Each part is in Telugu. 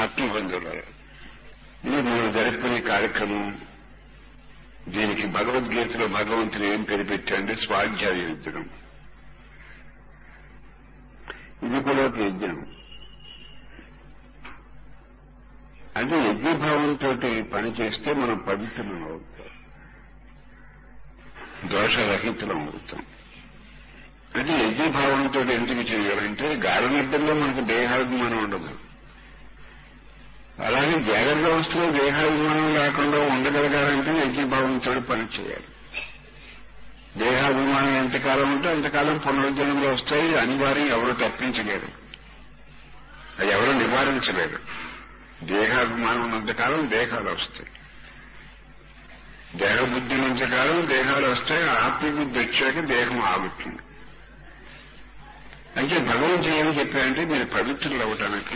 ఆత్మబంధువులారా ఇది మనం జరుపుకునే కార్యక్రమం దీనికి భగవద్గీతలో భగవంతుడు ఏం పేరు పెట్టాడంటే స్వాధ్యాయ యజ్ఞం ఇది కూడా ఒక యజ్ఞం అది యజ్ఞభావంతో పని చేస్తే మనం పవిత్రం అవుతాం దోషరహితులం అవుతాం అది యజ్ఞభావంతో ఎందుకు చేయాలంటే గాఢ నిద్రలో మనకు దేహాభిమానం ఉండదు అలాగే జాగ్రత్త అవస్థలో దేహాభిమానం లేకుండా ఉండగలగాలంటే యజ్ఞభావంతో పని చేయాలి దేహాభిమానం ఎంతకాలం ఉంటే అంతకాలం పునరుద్ధరణలు వస్తాయి అనివార్యం ఎవరు తప్పించలేరు అది ఎవరు నివారించలేరు దేహాభిమానం ఉన్నంతకాలం దేహాలు వస్తాయి దేహబుద్ధి ఉన్నంతకాలం దేహాలు వస్తాయి ఆత్మబుద్ధి వచ్చాక దేహం ఆగుతుంది అయితే భగవంతుడు ఏమి చెప్పారంటే మీరు పవిత్రులు అవటానికి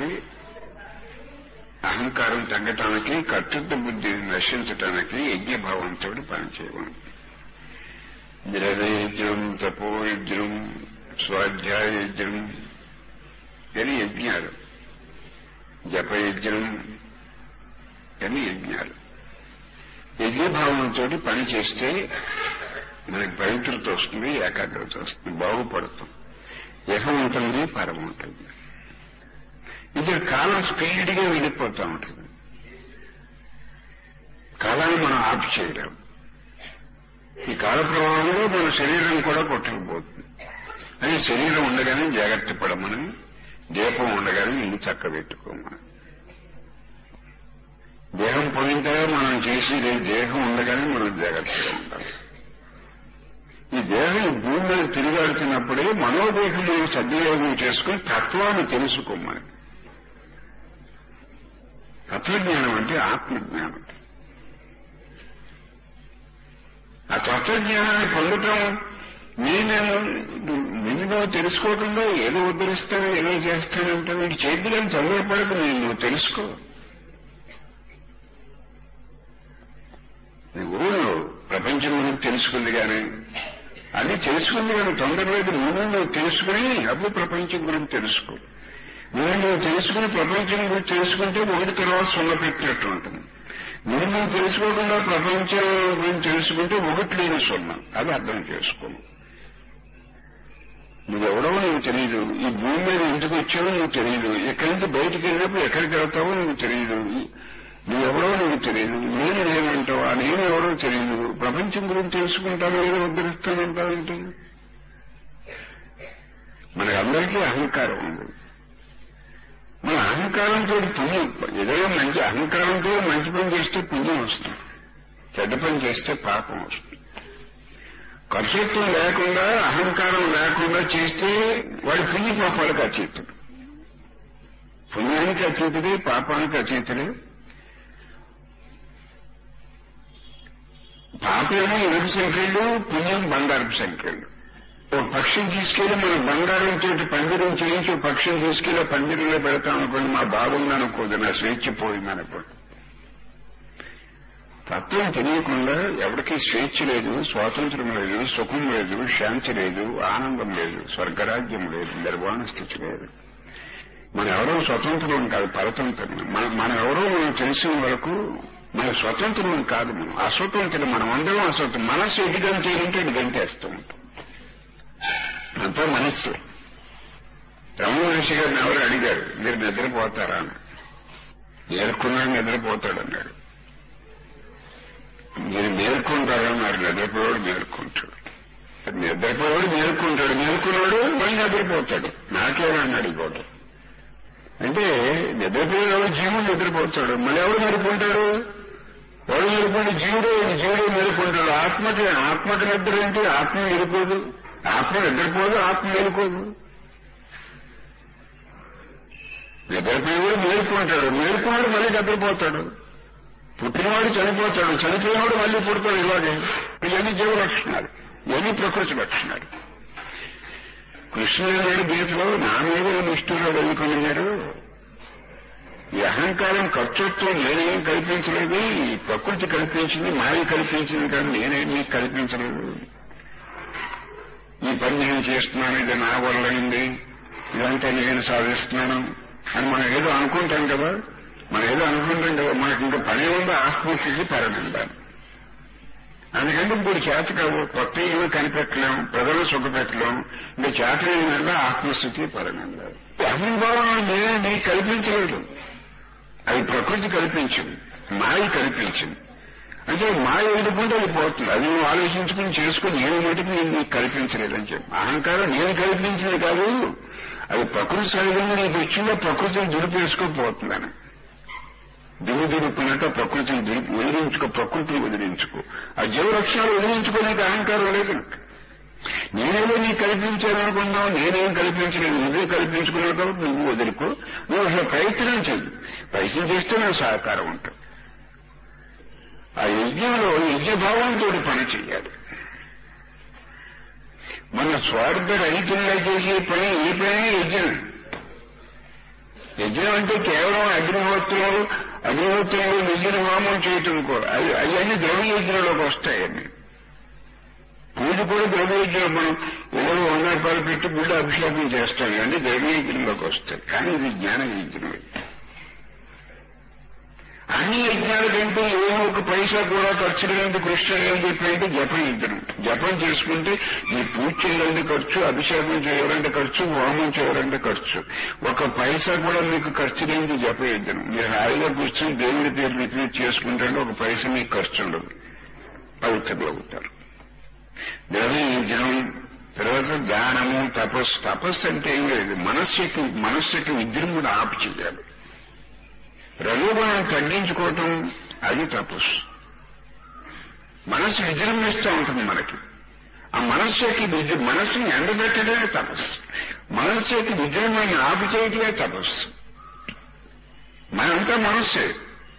అహంకారం తగ్గటానికి కర్తృత్వ బుద్ధిని నశించటానికి యజ్ఞభావంతో పనిచేయడం ద్రవయజ్ఞం తపోయజ్ఞం స్వాధ్యాయజ్ఞం అని యజ్ఞాలు జపయజ్ఞం అని యజ్ఞాలు యజ్ఞభావంతో పని చేస్తే మనకి పవిత్రత వస్తుంది ఏకాగ్రత వస్తుంది బాగుపడతాం యహం ఉంటుంది పరం ఉంటుంది ఇది కాలం స్పీడ్ గా వెళ్ళిపోతూ ఉంటుంది కాలాన్ని మనం ఆఫ్ చేయలేం ఈ కాల ప్రవాహంలో మన శరీరం కూడా కొట్టుకుపోతుంది అది శరీరం ఉండగానే జాగ్రత్త పడమని దీపం ఉండగానే ఇల్లు చక్క పెట్టుకోమని దేహం పోయిన తర్వాత మనం చేసి దేహం ఉండగానే మనం జాగ్రత్తగా ఉండాలి ఈ దేహం భూమి మీద తిరిగాడుతున్నప్పుడే మనోదేహం మనం సద్వినియోగం చేసుకుని తత్వాన్ని తెలుసుకోమని తత్వజ్ఞానం అంటే ఆత్మజ్ఞానం ఆ తత్వజ్ఞానాన్ని పొందటం నేను నిన్ను తెలుసుకోకుండా ఏదో ఉద్ధరిస్తాను ఏదో చేస్తానంటే నీకు చేతులను చదవపడకు నేను నువ్వు తెలుసుకో నువ్వు ప్రపంచం గురించి తెలుసుకుంది కానీ అది తెలుసుకుంది కానీ తొందరలేదు నువ్వు నువ్వు తెలుసుకుని అప్పుడు ప్రపంచం గురించి తెలుసుకో నువ్వు నువ్వు తెలుసుకుని ప్రపంచం గురించి తెలుసుకుంటే ఒకటి తర్వాత సున్న పెట్టినట్టు ఉంటుంది నువ్వు నువ్వు తెలుసుకోకుండా ప్రపంచం గురించి తెలుసుకుంటే ఒకటి లేని సున్న అది అర్థం చేసుకోను నువ్వెవడో నువ్వు తెలియదు ఈ భూమి మీద ఎందుకు వచ్చావో నువ్వు తెలియదు ఎక్కడి నుంచి బయటికి వెళ్ళినప్పుడు ఎక్కడికి వెళ్తావో నువ్వు తెలియదు నువ్వెవడో నువ్వు తెలియదు నేను నేనంటావు ఆ నేను ఎవడో తెలియదు ప్రపంచం గురించి తెలుసుకుంటాను ఏదో ఉద్ధరిస్తానంటావంటే మనకందరికీ అహంకారం ఉంది మన అహంకారంతో పుణ్యం ఏదైనా మంచి అహంకారంతో మంచి పని చేస్తే పుణ్యం వస్తుంది చెడ్డ పని చేస్తే పాపం వస్తుంది కర్తృత్వం లేకుండా అహంకారం లేకుండా చేస్తే వాడి పుణ్య పాపాలకు అతీతుడు పుణ్యానికి అతీతుడే పాపానికి అతీతుడే పాపేమో ఎరుపు సంఖ్యలు పుణ్యం బంగారపు సంఖ్యలు ఓ పక్షిని తీసుకెళ్లి మన బంగారం తోటి పందిరం చేయించి ఓ పక్షిని తీసుకెళ్లి పందిరంలో పెడతాం అనుకోండి మా బాగుందనుకోదు నా స్వేచ్ఛ పోయిందనుకోండి తత్వం తెలియకుండా ఎవరికి స్వేచ్ఛ లేదు స్వాతంత్రం లేదు సుఖం లేదు శాంతి లేదు ఆనందం లేదు స్వర్గరాజ్యం లేదు నిర్వాణ స్థితి లేదు మనం ఎవరో స్వతంత్రం కాదు పరతంత్రం మనం ఎవరో మనం తెలిసిన వరకు మన స్వతంత్రం కాదు మనం అస్వతంత్రం మనం అందరం అస్వతంత్రం మనస్సు ఎటు గంటేంటే ఇటు గంటేస్తూ ఉంటాం అంతా మనస్సు రమణ మహర్షి గారిని ఎవరు అడిగారు మీరు నిద్రపోతారా అని నేర్కున్నాడు నిద్రపోతాడు అన్నాడు మీరు మేల్కొంటారా మరి నిద్రపోయాడు మేల్కొంటాడు నిద్రపోయాడు మేల్కొంటాడు మేల్కొన్నాడు మళ్ళీ నిద్రపోతాడు నాకేమన్నాడు ఇంకోటి అంటే నిద్రపోయేవాడు జీవుడు నిద్రపోతాడు మళ్ళీ ఎవడు మేలుకుంటాడు ఎవడు మేలుకుంటే జీవుడు జీవుడు మేలుకుంటాడు ఆత్మకి ఆత్మకి నిద్ర ఏంటి ఆత్మ మేలుకోదు ఆత్మ నిద్రపోదు ఆత్మ మేలుకోదు నిద్రపోయేవాడు మేలుకుంటాడు మేలుకున్నాడు మళ్ళీ నిద్రపోతాడు పుట్టినవాడు చనిపోతాడు చనిపోయినవాడు మళ్ళీ పుడతాడు ఇలాగే ఇవన్నీ జీవ లక్షణాలు ఇవన్నీ ప్రకృతి లక్షణాలు కృష్ణుడు గీతలో నా మీద నిష్ఠురాడు అనుకున్నాడు ఈ అహంకారం కర్తృత్వం నేనేం కల్పించలేదు ఈ ప్రకృతి కల్పించింది మాయ కల్పించింది కానీ నేనేం మీకు కల్పించలేదు ఈ పని నేను చేస్తున్నాను ఇది నా వల్ల అయింది ఇదంతా నేను సాధిస్తున్నాను అని మనం ఏదో అనుకుంటాం కదా మనం ఏదో అనుకుంటాం కదా మనకి ఇంకా పని ఉందో ఆత్మస్థితి పరనందాన్ని అందుకంటే ఇప్పుడు చేత కావు కొత్త ఏమీ కనిపెట్టలేం ప్రజలు సుఖపెట్టలేం ఇంకా చేత ఏమైనా ఆత్మస్థితి పరనందాలు అభిభావం నేనే కల్పించలేదు అది ప్రకృతి కల్పించింది మాయ కల్పించింది అంటే మాయ ఎదుర్కొంటే అది పోతుంది అది నువ్వు ఆలోచించుకుని చేసుకుని నేను మటుకు నేను నీకు కల్పించలేదని చెప్పి అహంకారం నేను కల్పించింది కాదు అది ప్రకృతి సహజంగా నీకు వచ్చిందో ప్రకృతిని దురిపేసుకోపోతుందని దిగు దురుపునట్టు ప్రకృతిని దురిపి వదిలించుకో ప్రకృతిని వదిలించుకో ఆ జీవలక్షణాలు వదిలించుకోలేక అహంకారం లేదు నేనేదో నీకు కల్పించాను అనుకున్నావు నేనేం కల్పించలేదు నువ్వే కల్పించుకున్నావు కాబట్టి నువ్వు వదులుకో నువ్వు అసలు ప్రయత్నం చెయ్యి ప్రయత్నం చేస్తే నువ్వు సహకారం ఉంటావు ఆ యజ్ఞంలో యజ్ఞభావంతో పని చెయ్యాలి మన స్వార్థ రహితంగా చేసే పని ఏ పని యజ్ఞం యజ్ఞం అంటే కేవలం అగ్నిహోత్రులు అగ్నిహోత్రులు యజ్ఞ హోమం చేయటం కూడా అవి అవన్నీ ద్రవ్య యజ్ఞంలోకి వస్తాయని పూజ కూడా ద్రవ్య యజ్ఞం మనం ఏదో వంద రూపాయలు పెట్టి గుడ్డ అభిషేకం చేస్తాం అంటే ద్రవ్య యజ్ఞంలోకి వస్తాయి కానీ ఇది జ్ఞాన యజ్ఞం అన్ని యజ్ఞాల కంటే ఏ ఒక పైసా కూడా ఖర్చు లేని కృష్ణ ఏం చెప్పంటే జపం యజ్ఞం జపం చేసుకుంటే ఈ పూజ చేయాలంటే ఖర్చు అభిషేకం చేయాలంటే ఖర్చు హోమం చేయాలంటే ఖర్చు ఒక పైసా కూడా మీకు ఖర్చు లేనిది జప యజ్ఞం మీరు హాయిగా కూర్చొని దేవుడి పేరు రిపీట్ చేసుకుంటే ఒక పైసా మీకు ఖర్చు ఉండదు పవిత్రులు అవుతారు ద్రవ్య యజ్ఞం తర్వాత ధ్యానము తపస్సు తపస్సు అంటే ఏం లేదు మనస్సుకి మనస్సుకి విజృంభణ ఆపు చేయాలి రఘుగుణం తగ్గించుకోవటం అది తపస్సు మనస్సు విజృంభిస్తూ ఉంటుంది మనకి ఆ మనస్సు యొక్క విజృ మనస్సుని ఎండబెట్టడమే తపస్సు మనస్సు యొక్క విజృంభాన్ని ఆపు చేయటమే తపస్సు మనంతా మనస్సే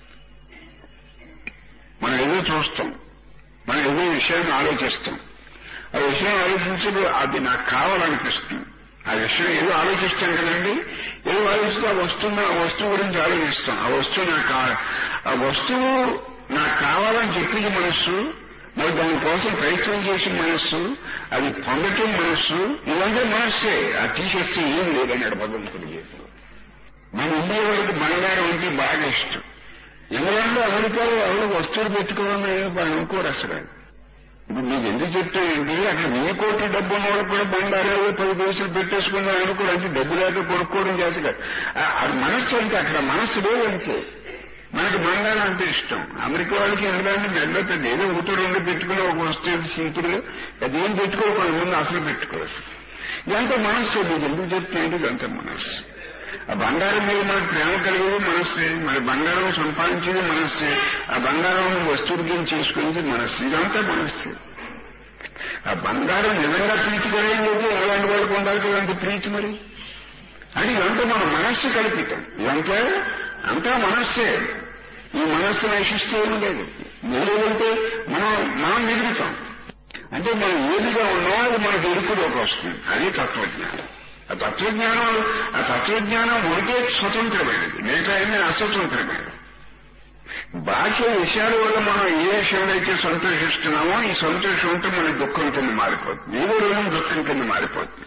మనం ఏదో చూస్తాం మనం ఏదో విషయాన్ని ఆలోచిస్తాం ఆ విషయం ఆలోచించదు అది నాకు కావాలనిపిస్తుంది ఆ విషయం ఏదో ఆలోచిస్తాం కదండి ఏదో ఆలోచిస్తే ఆ వస్తువు ఆ వస్తువు గురించి ఆలోచిస్తాం ఆ వస్తువు నాకు ఆ వస్తువు నాకు కావాలని చెప్పింది మనస్సు మరి దానికోసం ప్రయత్నం చేసిన మనస్సు అది పొందటం మనస్సు ఇదంతా మనస్సే ఆ తీసేస్తే ఏం లేదన్నాడు భగవంతుడి జీవితంలో మన ఇండియా వాళ్ళకి బంగారం అంటే బాగా ఇష్టం ఎందుకంటే అమెరికాలో ఎవరు వస్తువులు పెట్టుకోవాలని వాళ్ళు అనుకోరు అసలు ఇప్పుడు మీకు ఎందుకు చెప్తానండి అక్కడ వెయ్యి కోట్ల డబ్బు ఉన్నవాడు కూడా బంగారాలు పది పైసలు పెట్టేసుకుందాం అనుకోరు అంటే డబ్బు లేక కొనుక్కోవడం చేస్తారు అది మనస్సు అంటే అక్కడ మనస్సు లేదంటే మనకి బంగారం అంటే ఇష్టం అమెరికా వాళ్ళకి ఇంగ్లాండ్ మెడలో పెద్ద ఏదో ఒకటి రెండు పెట్టుకుని ఒక వస్తువు సింపుల్ అదేం పెట్టుకోకుండా ముందు అసలు పెట్టుకోవచ్చు ఇదంతా మనస్సు మీకు ఎందుకు చెప్తానంటే ఇదంతా మనస్సు ఆ బంగారం మీద మనకు ప్రేమ కలిగేది మనస్సే మరి బంగారం సంపాదించేది మనస్సే ఆ బంగారం వస్తువుల కింద చేసుకునేది మనస్సు ఇదంతా మనస్సే ఆ బంగారం నిజంగా ప్రీతి కలిగేది ఎలాంటి వాళ్ళకి ఉండాలి కదంటే ప్రీతి మరి అది ఇదంతా మన మనస్సు కల్పితం ఇదంతా అంతా మనస్సే ఈ మనస్సు నశిస్తే ఏమి లేదు లేదంటే మనం మనం మిగులుతాం అంటే మనం ఏదిగా ఉన్నామో అది మనకు ఎరుపులోకి వస్తుంది అది తత్వజ్ఞానం ఆ తత్వజ్ఞానం ఆ తత్వజ్ఞానం ఉంటే స్వతంత్రమైనది మిగతా అన్ని అస్వతంత్రమైనది బాహ్య విషయాల వల్ల మనం ఏ విషయంలో అయితే సంతోషిస్తున్నామో ఈ సంతోషం ఉంటే మన దుఃఖం కింద మారిపోతుంది ఏదో రోజు దుఃఖం కింద మారిపోతుంది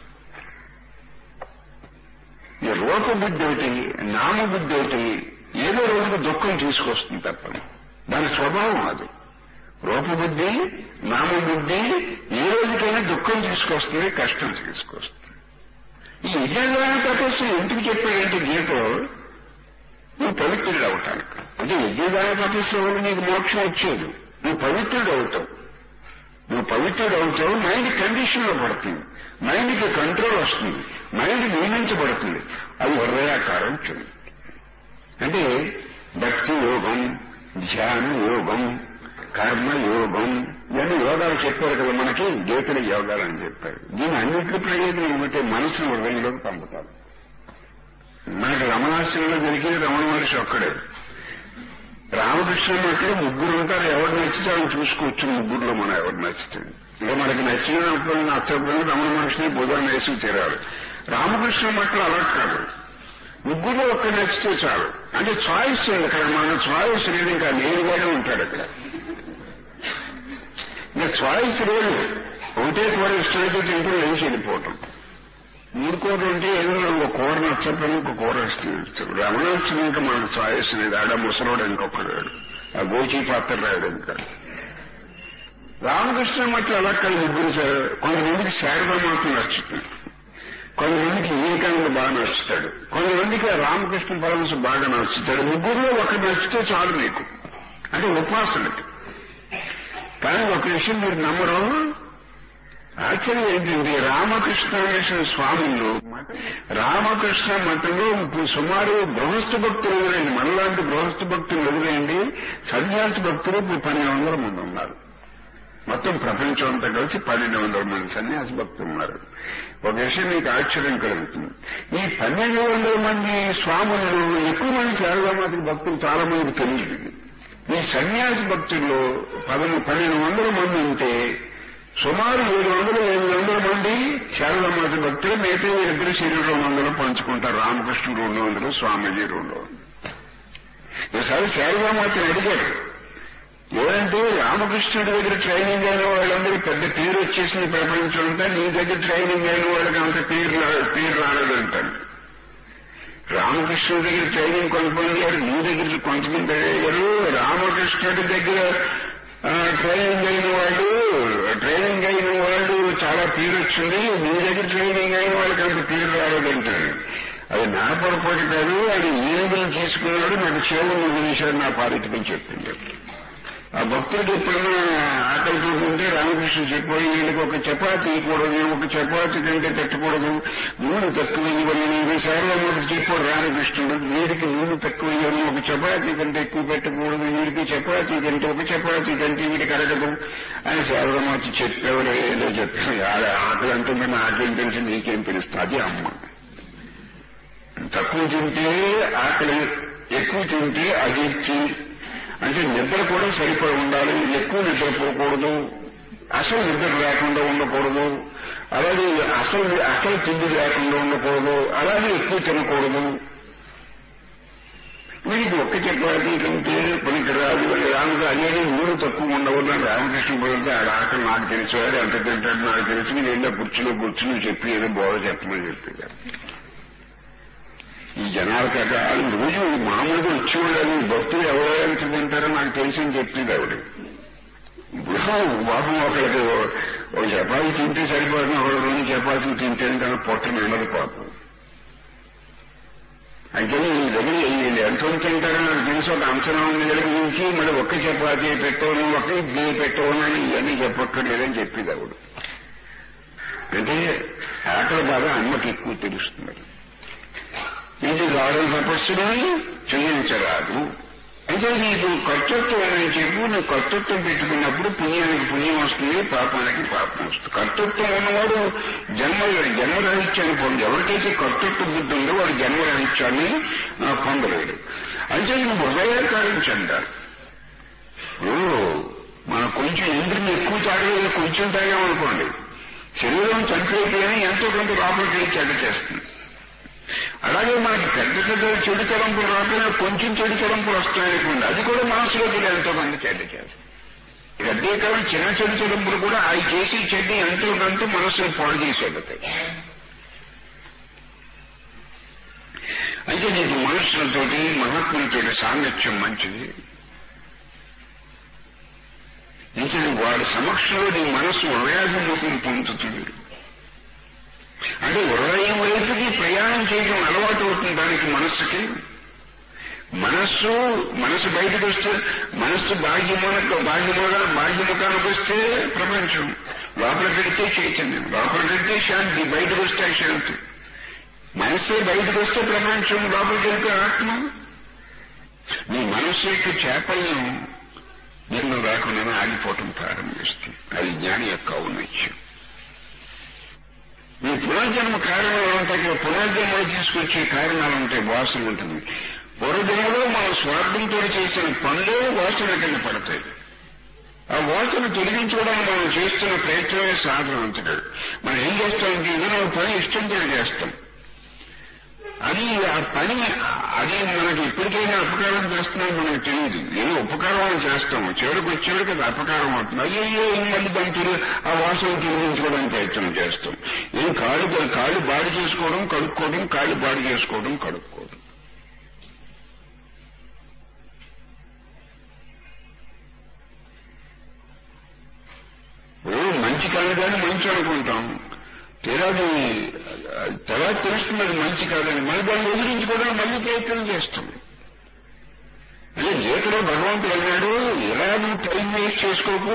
ఈ రూపబుద్ధి ఒకటి నామబుద్ధి ఒకటి ఏదో రోజుకు దుఃఖం తీసుకొస్తుంది తప్ప దాని స్వభావం అది రూపబుద్ధి నామబుద్ధి ఏ రోజుకైనా దుఃఖం తీసుకొస్తుంది కష్టం తీసుకొస్తుంది ఈ యజ్ఞదాన తపస్సు ఎందుకు చెప్పాడంటే గీతలో నువ్వు పవిత్రుడు అవటానికి అంటే యజ్ఞదాన తపస్సు వల్ల నీకు మోక్షం వచ్చేది నువ్వు పవిత్రుడు అవుతావు నువ్వు పవిత్రుడు అవుతావు మైండ్ కండిషన్ లో పడుతుంది మైండ్కి కంట్రోల్ వస్తుంది మైండ్ నియమించబడుతుంది అది హృదయాకారం చెంది అంటే భక్తి యోగం ధ్యాన యోగం కర్మ యోగం ఇవన్నీ యోగాలు చెప్పారు కదా మనకి గీతల యోగాలు అని చెప్పారు దీని అన్నింటి ప్రయోజనం ఏమంటే మనసును హృదయంలోకి పంపుతారు మనకి రమణాశ్రమంలో దొరికింది రమణ మహర్షి ఒక్కడే రామకృష్ణ అక్కడ ముగ్గురు ఉంటారు ఎవరు నచ్చితే ఆయన చూసుకోవచ్చు ముగ్గురులో మనం ఎవరు నచ్చితే ఇంకా మనకి నచ్చినప్పుడు నచ్చకపోయినా రమణ మహర్షిని బుధాన్ని వేసి తీరాలి రామకృష్ణ మట్లు అలా కాదు ముగ్గురు ఒక్క నచ్చితే చాలు అంటే చాయిస్ ఉంది అక్కడ మన చాయిస్ లేదు ఇంకా నేరుగానే ఉంటాడు అక్కడ ఇంకా చాయిస్ లేదు ఒకటే కూర ఇష్టమైతే తింటూ లేచి వెళ్ళిపోవటం మూడు కూరలు ఉంటే ఏదో ఒక కూర నచ్చకపోయినా ఇంకో కూర ఇస్తాడు రమణాష్టమి ఇంకా మనకు చాయిస్ లేదు ఆడ ముసలోడు ఇంకొకడు ఆ గోచి పాత్ర రాడు ఇంకా రామకృష్ణ మట్ల అలా కాదు ముగ్గురు సార్ కొంతమందికి శారదామాత నచ్చుతుంది కొంతమందికి వివేకానంద బాగా నచ్చుతాడు కొంతమందికి ఆ రామకృష్ణ పరమశ బాగా నచ్చుతాడు ముగ్గురులో ఒకరు నచ్చితే చాలు మీకు అంటే ఉపాసనకి కానీ ఒక విషయం మీరు నమ్మరు ఆశ్చర్యం ఏంటంటే రామకృష్ణ మిషన్ స్వాములు రామకృష్ణ మఠంలో ఇప్పుడు సుమారు గృహస్థ భక్తులు ఎదురైంది మనలాంటి గృహస్థ భక్తులు ఎదురైంది సన్యాస భక్తులు ఇప్పుడు పన్నెండు వందల మంది ఉన్నారు మొత్తం ప్రపంచం అంతా కలిసి పన్నెండు వందల మంది సన్యాస భక్తులు ఉన్నారు ఒక విషయం మీకు ఆశ్చర్యం కలుగుతుంది ఈ పన్నెండు వందల మంది స్వాములు ఎక్కువ మంది శారదామాతకి భక్తులు చాలా మందికి తెలియదు ఈ సన్యాస భక్తుల్లో పదము పన్నెండు వందల మంది ఉంటే సుమారు ఏడు వందల ఎనిమిది వందల మంది శారదామాత భక్తులు మిగతా ఇద్దరు శరీరం వందలు పంచుకుంటారు రామకృష్ణుడు రెండు వందలు స్వామీజీ రెండు వందలు ఈసారి శారదామాతని అడిగారు ఏదంటే రామకృష్ణుడి దగ్గర ట్రైనింగ్ అయిన వాళ్ళందరూ పెద్ద పేరు వచ్చేసింది ప్రపంచం అంతా నీ దగ్గర ట్రైనింగ్ అయిన వాళ్ళకి అంత పేరు రా- పేరు రాలేదంటాను రామకృష్ణుడి దగ్గర ట్రైనింగ్ కొంతమంది అయ్యారు నీ దగ్గర కొంతమంది అయ్యారు రామకృష్ణుడి దగ్గర ఆ, ట్రైనింగ్ అయిన వాళ్ళు ట్రైనింగ్ అయిన వాళ్ళు చాలా పేరు వచ్చింది నీ దగ్గర ట్రైనింగ్ అయిన వాళ్ళకి అంత పేరు రాలేదంటాడు అది నా పొరపాటు కాదు అది ఈయన తీసుకున్నాడు నాకు చేవులు విషయాలు నా పాలిటికని చెప్పింది ఆ భక్తుడికి ఎప్పుడైనా ఆకలి ఉంటే రామకృష్ణ చెప్పాడు వీళ్ళకి ఒక చపాతి ఇవ్వకూడదు ఒక చపాతి కంటే పెట్టకూడదు నూనె తక్కువ ఇవ్వని ఇది సార్వమూర్తి చెప్పాడు రామకృష్ణుడు వీడికి నూనె తక్కువ ఇవ్వని ఒక చపాతి కంటే ఎక్కువ పెట్టకూడదు వీడికి చపాతి కంటే ఒక చపాతి కంటే వీడికి అడగదు అని సార్వమూర్తి చెప్పేవాడు ఏదో చెప్తాడు ఆకలి అంటుంది నాకేం తెలిసి నీకేం తెలుస్తుంది అది అమ్మ తక్కువ తింటే ఆకలి ఎక్కువ తింటే అజీర్తి అంటే నిద్ర కూడా సరిపడి ఉండాలి ఎక్కువ నిద్రపోకూడదు అసలు నిద్ర లేకుండా ఉండకూడదు అలాగే అసలు అసలు తిండి లేకుండా ఉండకూడదు అలాగే ఎక్కువ తినకూడదు వీడికి ఒక్క చక్రవర్తి కంటే పనికిరాదు రాముడు అనేది మూడు తక్కువ ఉండవద్దు అని రామకృష్ణ పోతే ఆడ ఆకలి నాకు తెలిసి వాడు ఎంత తింటాడు నాకు తెలిసి నేను కుర్చీలో కూర్చుని చెప్పి ఏదో బోధ చెప్పమని చెప్పారు ఈ జనాలకి అక్కడ రోజు మామూలుగా వచ్చేవాళ్ళు భక్తులు ఎవరైనా తింటారో నాకు తెలిసి చెప్తుంది ఆవిడ ఇప్పుడు పాపం ఒకరికి ఒక చపాతి తింటే సరిపోతుంది ఒక రెండు చపాతీలు తింటే కానీ పొట్ట నిండదు పాపం అయితే ఈ దగ్గర వీళ్ళు ఎంత తింటారో నాకు తెలిసి ఒక అంచనా ఉంది దగ్గర నుంచి మళ్ళీ ఒక్క చపాతీ పెట్టవను ఒక ఇడ్లీ పెట్టవను అని ఇవన్నీ చెప్పక్కర్లేదని చెప్పింది ఆవిడ అంటే ఆకలి బాధ అమ్మకి ఎక్కువ తెలుస్తుంది ఇది గాఢ తపస్సుని చెల్లించరాదు అయితే నీకు కర్తృత్వం అని చెప్పు నువ్వు కర్తృత్వం పెట్టుకున్నప్పుడు పుణ్యానికి పుణ్యం వస్తుంది పాపానికి పాపం వస్తుంది కర్తృత్వం ఉన్నవాడు జన్మ జన్మరహిత్యాన్ని పొంది ఎవరికైతే కర్తృత్వ బుద్ధి ఉందో వాడు జన్మరహిత్యాన్ని ఆ, పొందలేడు అయితే నువ్వు హృదయకారించంటారు ఇప్పుడు మనం కొంచెం ఇంద్రిని ఎక్కువ తాగలేదు కొంచెం తాగామనుకోండి శరీరం చనిపోయిపోయినా ఎంతో కొంత లోపలికి వెళ్ళి చెడ్డ చేస్తుంది అలాగే మనకి పెద్ద పెద్ద చెడు తలంపులు రాకపోయినా కొంచెం చెడు తలంపులు వస్తాయనుకోండి అది కూడా మనసులోకి ఎంతో మంది చెడ్డ చేస్తుంది అదే కాలం చిన్న చెడు తలంపులు కూడా అవి చేసి చెడ్డ ఎంతో కొంత మనసును పాడు చేసి వెళ్తాయి అయితే నీకు మనుషులతోటి మహాత్ములతోటి సాంగత్యం మంచిది నిజం వాడి సమక్షంలో నీ మనస్సు హృదయాభిముఖం పొందుతుంది అంటే హృదయం వైపుకి ప్రయాణం చేయడం అలవాటు అవుతుంది దానికి మనస్సుకి మనస్సు మనసు బయటకు వస్తే మనస్సు బాహ్యమునకు బాహ్యముగా బాహ్యముఖానికి వస్తే ప్రపంచం లోపల పెడితే చైతన్యం లోపల పెడితే శాంతి బయటకు వస్తే శాంతి మనస్సే బయటకు వస్తే ప్రపంచం లోపలికి వెళ్తే ఆత్మ నీ మనస్సు యొక్క చేపలను నిన్ను రాకుండానే ఆగిపోవటం ప్రారంభిస్తుంది అది జ్ఞాని యొక్క ఔన్నత్యం ఈ పునర్జన్మ కారణాలు ఉంటాయి కదా పునర్జన్మలు తీసుకొచ్చే కారణాలు ఉంటాయి వాసన ఉంటుంది పూర్వజన్మలో మన స్వార్థంతో చేసిన పనులే వాసన కింద పడతాయి ఆ వాసన తొలగించుకోవడానికి మనం చేస్తున్న ప్రయత్నమే సాధన అంతటాడు మనం ఏం చేస్తామంటే ఏదైనా ఒక పని ఇష్టంతో చేస్తాం అది ఆ పని అది మనకి ఎప్పటికైనా అపకారం చేస్తున్నాం మనకు తెలియదు ఏదో ఉపకారం చేస్తాం చివరికి వచ్చేవాడికి అది అపకారం అవుతుంది అయ్యో మళ్ళీ దాని తిరిగి ఆ వాసన తిరిగించుకోవడానికి ప్రయత్నం చేస్తాం ఏం కాళ్ళు కాళ్ళు బాడి చేసుకోవడం కడుక్కోవడం కాళ్ళు బాడి చేసుకోవడం కడుక్కోవడం ఓ మంచి కాదు కానీ మంచి అనుకుంటాం తీరాది తర్వాత తెలుస్తుంది అది మంచి కాదని మళ్ళీ దాన్ని ఎదిరించుకోవడం మళ్ళీ ప్రయత్నం చేస్తాం అదే గీతలో భగవంతుడు అన్నాడు ఇలా నువ్వు టైం వేస్ట్ చేసుకోకు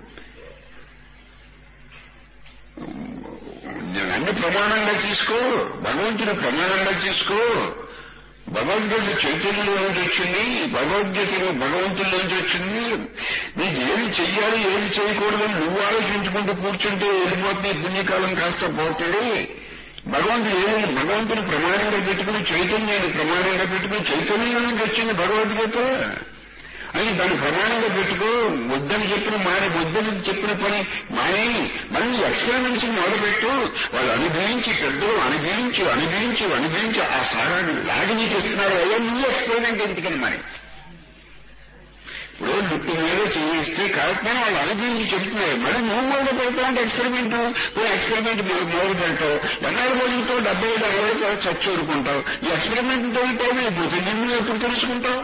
నేను అన్ని ప్రమాణంగా తీసుకో భగవంతుని ప్రమాణంగా తీసుకో భగవద్గీత చైతన్యంలో నుంచి వచ్చింది భగవద్గీత భగవంతుల్లో నుంచి వచ్చింది నీకు ఏది చెయ్యాలి ఏది చేయకూడదు నువ్వు ఆలోచించుకుంటూ కూర్చుంటే వెళ్ళిపోతుంది పుణ్యకాలం కాస్త పోతుంది భగవంతుడు ఏమి భగవంతుని ప్రమాణంగా పెట్టుకుని చైతన్యాన్ని ప్రమాణంగా పెట్టుకుని చైతన్యం నుంచి వచ్చింది భగవద్గీత అని దాన్ని ప్రమాణంగా పెట్టుకో వద్దని చెప్పిన మాని వద్దని చెప్పిన పని మాని మళ్ళీ ఎక్స్పెరిమెంట్స్ మొదలుపెట్టు వాళ్ళు అనుభవించి పెద్దలు అనుభవించి అనుభవించి అనుభవించి ఆ సారాన్ని లాగి నీకు ఇస్తున్నారు అయ్యో నువ్వు ఎక్స్పెరిమెంట్ ఎందుకని మరి ఇప్పుడు లిప్పు మీద చేయిస్తే కాకపోతే వాళ్ళు అనుభవించి చెప్తున్నారు మళ్ళీ నువ్వు మొదలు పెడతావు అంటే ఎక్స్పెరిమెంట్ నువ్వు ఎక్స్పెరిమెంట్ మొదలు పెడతావు ఎన్నాళ్ళు రోజులతో డెబ్బై ఐదు అరవై రోజులు చచ్చి ఊరుకుంటావు ఈ ఎక్స్పెరిమెంట్ తో టైం అయిపోతుంది నువ్వు ఎప్పుడు తెలుసుకుంటావు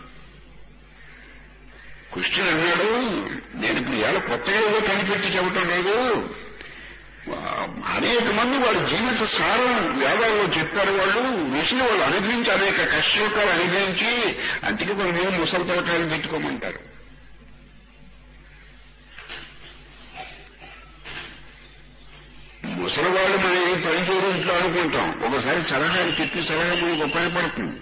కృష్ణుడు అన్నాడు నేను ఇప్పుడు ఎలా కొత్తగా ఏదో కనిపెట్టి చెప్పటం లేదు అనేక మంది వాళ్ళ జీవిత సారం వేదాల్లో చెప్పారు వాళ్ళు ఋషులు వాళ్ళు అనుభవించి అనేక కష్టోకాలు అనుభవించి అందుకే కొన్ని మేము ముసలి తలకాయలు పెట్టుకోమంటారు ముసలి వాళ్ళు మనం ఏ పని చేయడం ఇంట్లో అనుకుంటాం ఒకసారి సలహాలు చెప్పి సలహా మనకు ఉపయోగపడుతుంది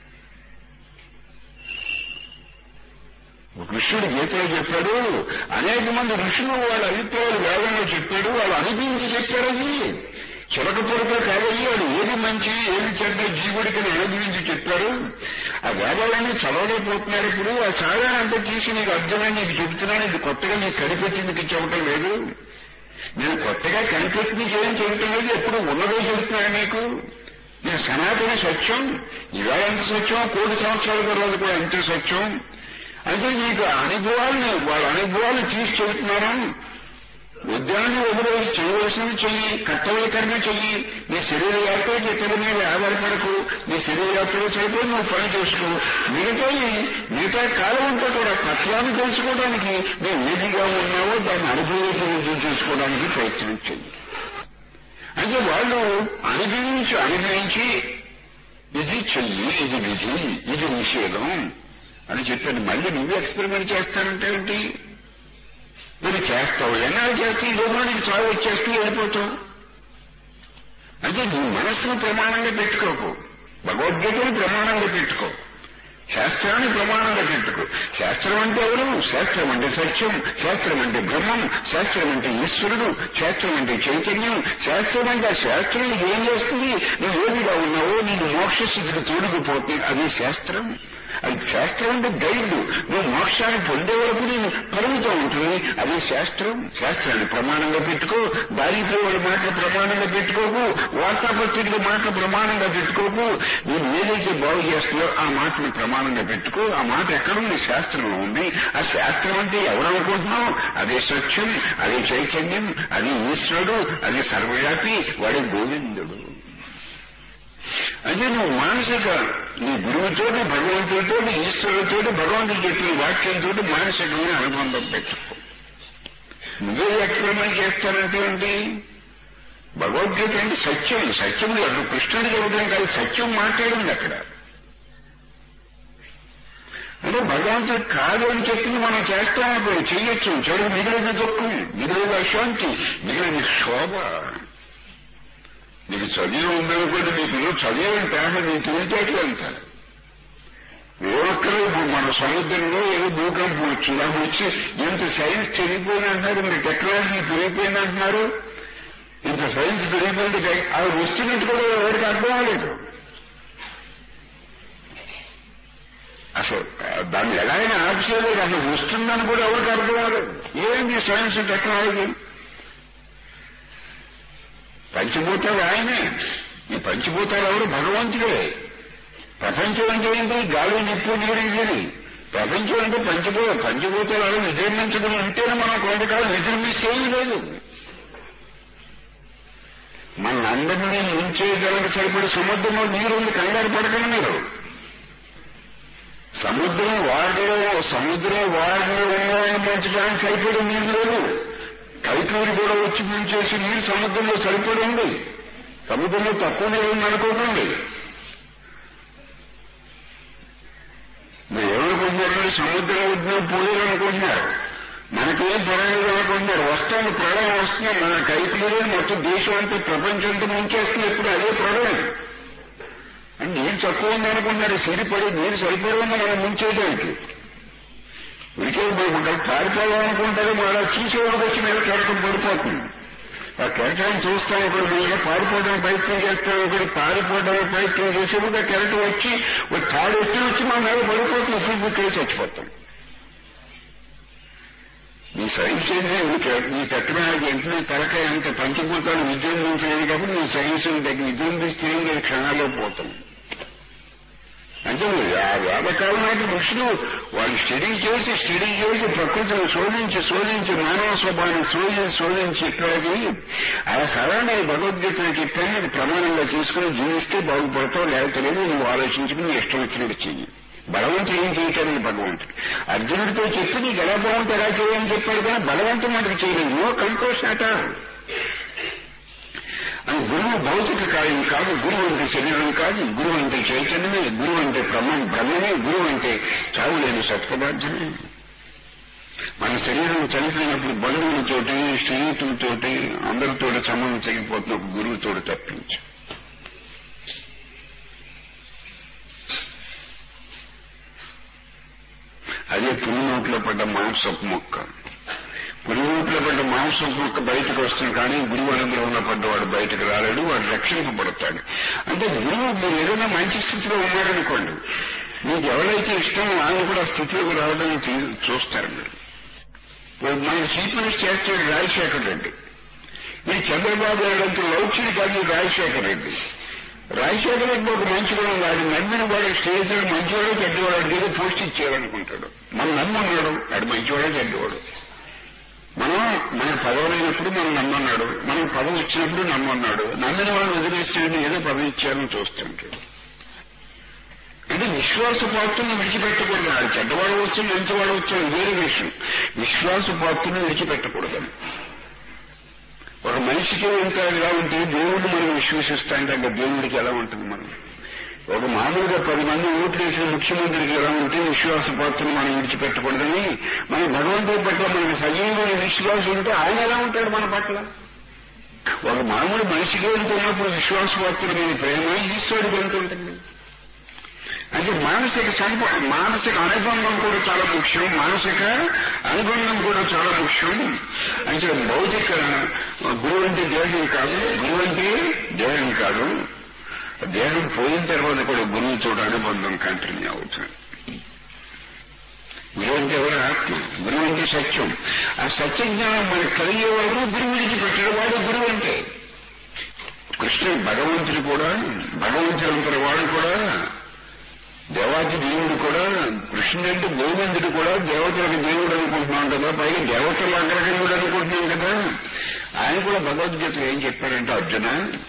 కృష్ణుడు గీతలో చెప్పాడు అనేక మంది ఋషులు వాళ్ళ అభిప్రాయాలు వేదంలో చెప్పాడు వాళ్ళు అనుభవించి చెప్పాడు అది చిలక పొడక కాదయ్యి వాడు ఏది మంచి ఏది చెడ్డ జీవుడికి అనుభవించి చెప్పారు ఆ వేదాలన్నీ చదవలేకపోతున్నారు ఇప్పుడు ఆ సాధారణ అంతా తీసి నీకు అర్థమని నీకు చెబుతున్నాను ఇది కొత్తగా నీకు కనిపెట్టి నీకు చెప్పడం లేదు నేను కొత్తగా కనిపెట్టి నీకు ఏం చెబుతాం లేదు ఎప్పుడు ఉన్నదే చెబుతున్నాను నీకు నేను సనాతన సత్యం ఇవాళ ఎంత సత్యం కోటి సంవత్సరాల తర్వాత కూడా అంతే సత్యం అయితే నీకు అనుభవాలను వాళ్ళ అనుభవాలు తీసి చెబుతున్నాను ఉద్యాన్ని వదిలేసి చేయవలసింది చెయ్యి కర్తవ్య కర్మ చెయ్యి నీ శరీర యాత్ర ఇతరుల మీద ఆధారపడకు నీ శరీర యాత్ర సరిపోయి నువ్వు పని చేసుకో మిగతా మిగతా కాలం అంతా కూడా తత్వాన్ని తెలుసుకోవడానికి నువ్వు ఏదిగా ఉన్నావో దాన్ని అనుభవం చేసుకోవడానికి ప్రయత్నం చెయ్యి అంటే వాళ్ళు అనుభవించి అనుభవించి ఇది చెయ్యి ఇది విధి ఇది నిషేధం అని చెప్పాడు మళ్ళీ నువ్వు ఎక్స్పెరిమెంట్ చేస్తానంటే ఏంటి మరి చేస్తావు ఎన్నాళ్ళు చేస్తే ఈ లోపల నీకు చావు వచ్చేస్తే వెళ్ళిపోతావు అంటే నీ మనస్సును ప్రమాణంగా పెట్టుకోకు భగవద్గీతను ప్రమాణంగా పెట్టుకో శాస్త్రాన్ని ప్రమాణంగా పెట్టుకో శాస్త్రం అంటే ఎవరు శాస్త్రం అంటే సత్యం శాస్త్రం అంటే బ్రహ్మం శాస్త్రం అంటే ఈశ్వరుడు శాస్త్రం అంటే చైతన్యం శాస్త్రం అంటే ఆ శాస్త్రం నీకు ఏం చేస్తుంది నువ్వు ఏదిగా ఉన్నావో నీకు మోక్ష స్థితికి తోడుకుపోతుంది అది శాస్త్రం అది శాస్త్రం అంటే గైడ్ నువ్వు మోక్షాన్ని పొందే వరకు నేను పరుగుతూ ఉంటుంది అది శాస్త్రం శాస్త్రాన్ని ప్రమాణంగా పెట్టుకో దారిపోయే మాటలు ప్రమాణంగా పెట్టుకోకు వార్తాపత్రికల మాటలు ప్రమాణంగా పెట్టుకోకు నేను ఏదైతే బాగు చేస్తుందో ఆ మాటను ప్రమాణంగా పెట్టుకో ఆ మాట ఎక్కడుంది శాస్త్రంలో ఉంది ఆ శాస్త్రం అంటే ఎవరనుకుంటున్నావు అదే సత్యం అదే చైతన్యం అది ఈశ్వరుడు అది సర్వవ్యాపి వాడే గోవిందుడు అంటే నువ్వు మానసిక నీ గురువుతోటి భగవంతుడితో ఈశ్వరుడితో భగవంతుడు చెప్పిన వాక్యంతో మానసికమైన అనుబంధం పెట్టుకో నువ్వే ఎక్స్పెరిమెంట్ చేస్తానంటే ఏంటి భగవద్గీత అంటే సత్యం సత్యం అటు కృష్ణుడు చెబుతాం కాదు సత్యం మాట్లాడింది అక్కడ అంటే భగవంతుడు కాదు అని చెప్పింది మనం చేస్తాం అప్పుడు చెయ్యొచ్చు చెడు మిగిలిన దుఃఖం మిగిలిన అశాంతి మిగిలిన శోభ నీకు చదివి ఉందనుకోండి నీకు చదివని పేద నీకు తెలిసేట్లు అంటారు ఒక్కరు ఇప్పుడు మన సముద్రంలో ఏదో భూకంపం వచ్చింది అది వచ్చి ఇంత సైన్స్ పెరిగిపోయింది అంటున్నారు ఇంత టెక్నాలజీ పెరిగిపోయింది అంటున్నారు ఇంత సైన్స్ పెరిగిపోయింది అది వస్తున్నట్టు కూడా ఎవరికి అర్థం అవ్వలేదు అసలు దాన్ని ఎలాగైనా ఆఫ్ చేయలేదు అసలు వస్తుందని కూడా ఎవరికి అర్థం అవ్వలేదు ఏంటి సైన్స్ టెక్నాలజీ పంచభూతాలు ఆయనే ఈ పంచభూతాలు ఎవరు భగవంతుడే ప్రపంచం అంటే ఏంటి గాలి నిప్పు నీరు ఇది ప్రపంచం అంటే పంచభూ పంచభూతాలు విజృంభించడం ఉంటేనే మనం కొంతకాలం విజృంభిస్తే ఏమీ లేదు మన అందరినీ ముంచేయడానికి సరిపడి సముద్రంలో నీరు ఉంది కంగారు పడకండి మీరు సముద్రం వాడలో సముద్రం వాడలో ఉన్నాయని పెంచడానికి సరిపడి నీరు లేదు కైపూరి కూడా వచ్చి ముంచేసి నీరు సముద్రంలో సరిపడి ఉంది సముద్రంలో తక్కువ నీరు ఉంది అనుకోకండి మీరు ఏమనుకుంటున్నారు సముద్రం ఒడ్డున పోయారు అనుకుంటున్నారు మనకేం పర్వాలేదు అనుకుంటున్నారు వస్తాను ప్రళయం వస్తుంది మన కైపులే మొత్తం దేశం అంతా ప్రపంచం అంతా ముంచేస్తుంది ఇప్పుడు అదే ప్రళయం అంటే నీరు తక్కువ ఉంది అనుకుంటున్నారు సిరిపడి నీరు సరిపడి ఉంది మనం ముంచేయడానికి ఉడికే ఒకటి పారిపోదాం అనుకుంటారు మళ్ళీ చూసేవాడికి వచ్చి మీద కెరటం పడిపోతుంది ఆ కెరటం చూస్తాం ఒకటి మీద పారిపోవడం ప్రయత్నం చేస్తాం ఒకటి పారిపోవడం ప్రయత్నం చేసేప్పుడు ఆ కెరటం వచ్చి ఒక తాడు ఎత్తి వచ్చి మా మీద పడిపోతుంది అప్పుడు బుక్కేసి చచ్చిపోతాం నీ సైన్స్ ఏంటి నీ టెక్నాలజీ ఎంత నీ తలకాయ అంత పంచభూతాలు విజృంభించలేదు కాబట్టి నీ సైన్స్ దగ్గర విజృంభిస్తే ఏం లేదు క్షణాల్లో పోతాం అంటే ఆ వేదకాలం నాటి ఋషులు వాళ్ళు స్టడీ చేసి స్టడీ చేసి ప్రకృతిని శోధించి శోధించి మానవ స్వభావాన్ని శోధించి శోధించి ఇక్కడికి ఆ సరైన భగవద్గీతను చెప్పాను అది ప్రమాణంగా తీసుకుని జీవిస్తే బాగుపడతావు లేకపోతే లేదు నువ్వు ఆలోచించుకుని నీ ఇష్టం వచ్చినట్టు చెయ్యి బలవంతుడు ఏం చేయటానికి భగవంతుడు అర్జునుడితో చెప్పి నీకు ఎలా బాగుంటే ఎలా చేయని చెప్పాడు కానీ బలవంతం మనకు చేయలేదు నో కంట్రోల్ అట అని గురువు భౌతిక కార్యం కాదు గురువు అంటే శరీరం కాదు గురువు అంటే చైతన్యమే గురువు అంటే బ్రహ్మ బ్రహ్మమే గురువు అంటే చావులేని సత్పదార్థమే మన శరీరం చనిపోయినప్పుడు బంధువులతోటి స్నేహితులతోటి అందరితో సంబంధం తెగిపోతున్న ఒక గురువుతో తప్పించు అదే పులి నోట్లో పడ్డ మాంసపు మొక్క పులి నోట్లో పడ్డ మాంసపు మొక్క బయటకు వస్తుంది కానీ గురువు అనుగ్రహంలో పడ్డవాడు బయటకు రాలేడు వాడు రక్షింపబడతాడు అంటే గురువు మీరు ఏదైనా మంచి స్థితిలో ఉన్నారనుకోండి మీకు ఎవరైతే ఇష్టమో వాళ్ళు కూడా స్థితిలోకి రావడానికి చూస్తారు మీరు ఇప్పుడు మన చీఫ్ మినిస్టర్ చేస్తాడు రాజశేఖర్ రెడ్డి మీరు చంద్రబాబు నాయుడు లౌక్యుడు కాదు రాజశేఖర్ రెడ్డి రాజశేఖర రెడ్డి ఒక మంచివాడు వాడు నమ్మిన వాడు స్టేజ్ మంచివాడు చెడ్డవాడు అడిగితే పోస్ట్ ఇచ్చేయాలనుకుంటాడు మనం నమ్మన్నాడు వాడు మంచివాడే చెడ్డవాడు మనం మన పదవులైనప్పుడు మనం నమ్మన్నాడు మనం పదవి ఇచ్చినప్పుడు నమ్మన్నాడు నమ్మిన వాడు వదిలేస్తే ఏదో పదవి ఇచ్చారని చూస్తుంటాడు అంటే విశ్వాసపాత్రను విడిచిపెట్టకూడదు అది చెడ్డవాడు వచ్చు మంచివాడు వచ్చు వేరే విషయం విశ్వాసపాత్రను విడిచిపెట్టకూడదు ఒక మనిషికి ఇంకా ఎలా ఉంటే దేవుడిని మనం విశ్వసిస్తాంటే ఇంకా దేవుడికి ఎలా ఉంటుంది మనం ఒక మామూలుగా పది మంది ఓట్లు వేసిన ముఖ్యమంత్రికి ఎలా ఉంటే విశ్వాసపాత్రను మనం విడిచిపెట్టకూడదని మన భగవంతుడి పట్ల మనకి సజీవమైన విశ్వాసం ఉంటే ఆయన ఎలా ఉంటాడు మన పట్ల ఒక మామూలు మనిషికి ఎంత ఉన్నప్పుడు విశ్వాసపాత్రమైన ప్రేమ ఈశ్వరుడికి ఎంత ఉంటుంది అంటే మానసిక సంప మానసిక అనుబంధం కూడా చాలా ముఖ్యం మానసిక అనుబంధం కూడా చాలా ముఖ్యం అంటే భౌతిక గురువు అంటే దేహం కాదు గురువు అంటే దేహం కాదు దేహం పోయిన తర్వాత కూడా గురువు చూడ అనుబంధం కంటిన్యూ అవుతుంది గురువు అంటే ఎవరు ఆత్మ గురువు అంటే సత్యం ఆ సత్య జ్ఞానం మనకు కలిగే వరకు గురువు విడిచిపెట్టాడు వాడు గురువు అంటే కృష్ణుడు భగవంతుడు కూడా భగవంతుడు వాడు కూడా దేవాది దేవుడు కూడా కృష్ణుడు అంటే గోవిందుడు కూడా దేవతలకు దేవుడు అనుకుంటున్నాం కదా పైగా దేవతల అగ్రగణ్యుడు అనుకుంటున్నాం కదా ఆయన కూడా భగవద్గీత ఏం చెప్పారంటే అర్జున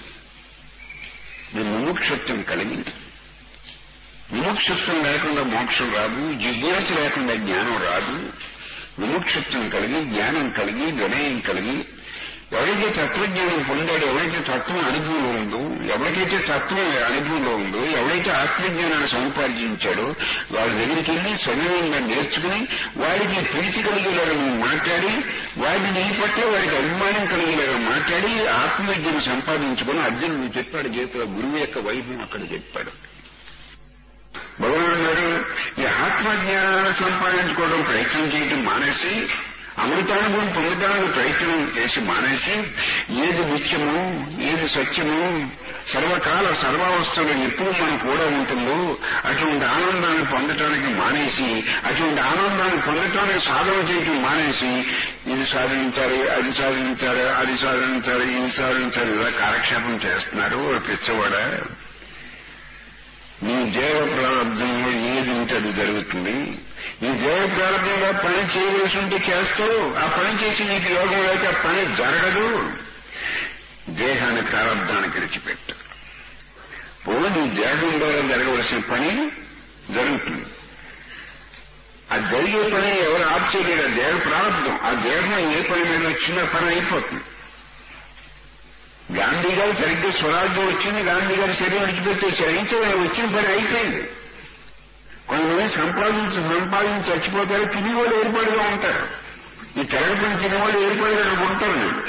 నీ ముముక్షత్వం కలిగింది విముక్షత్వం లేకుండా మోక్షం రాదు జిజ్ఞాస లేకుండా జ్ఞానం రాదు విముక్షత్వం కలిగి జ్ఞానం కలిగి వినయం కలిగి ఎవరైతే తత్వజ్ఞానం పొందాడో ఎవరైతే తత్వం అనుభవంలో ఉందో ఎవరికైతే తత్వం అనుభవంలో ఉందో ఎవరైతే ఆత్మజ్ఞానాన్ని సంపాదించాడో వాళ్ళ దగ్గరికి వెళ్ళి సమయంగా నేర్చుకుని వారికి ప్రీతి కలిగేలాగా మాట్లాడి వారిని నీ పట్ల వారికి అభిమానం కలిగేలాగా మాట్లాడి ఆత్మవిద్యను సంపాదించుకుని అర్జునుడు చెప్పాడు చేతుల గురువు యొక్క వైభవం అక్కడ చెప్పాడు భగవాన్ గారు ఈ ఆత్మజ్ఞానాన్ని సంపాదించుకోవడం ప్రయత్నం చేయడం మానేసి అమృతానుభవం పొందడానికి ప్రయత్నం చేసి మానేసి ఏది నిత్యము ఏది సత్యము సర్వకాల సర్వావస్థలు ఎప్పుడు మనం కూడా ఉంటుందో అటువంటి ఆనందాన్ని పొందటానికి మానేసి అటువంటి ఆనందాన్ని పొందటానికి సాధన చేయటం మానేసి ఇది సాధించాలి అది సాధించాలి అది సాధించాలి ఇది సాధించాలి ఇలా కాలక్షేపం చేస్తున్నారు పిచ్చవాడ నీ దేవ ప్రారంభంలో ఏది ఉంటే అది జరుగుతుంది ఈ దేవ ప్రారంభంలో పని చేయవలసి ఉంటే చేస్తావు ఆ పని చేసి నీకు యోగం లేక ఆ పని జరగదు దేహాన్ని ప్రారంభానికి విడిచిపెట్టు పోనీ నీ దేహం ద్వారా జరగవలసిన పని జరుగుతుంది ఆ జరిగే పని ఎవరు ఆప్ చేయలేరు ఆ దేహ ప్రారంభం ఆ దేహం ఏ పని మీద వచ్చినా పని అయిపోతుంది గాంధీ గారు సరిగ్గా స్వరాజ్యం వచ్చింది గాంధీ గారి శరీరం విడిచిపెట్టేశారు ఏం చేయాలి వచ్చిన పని అయిపోయింది కొంతమంది సంపాదించి సంపాదించి చచ్చిపోతారు తిని వాళ్ళు ఏర్పాటుగా ఉంటారు ఈ తెరగపని తిని వాళ్ళు ఏర్పాటుగా ఉంటారు వీళ్ళు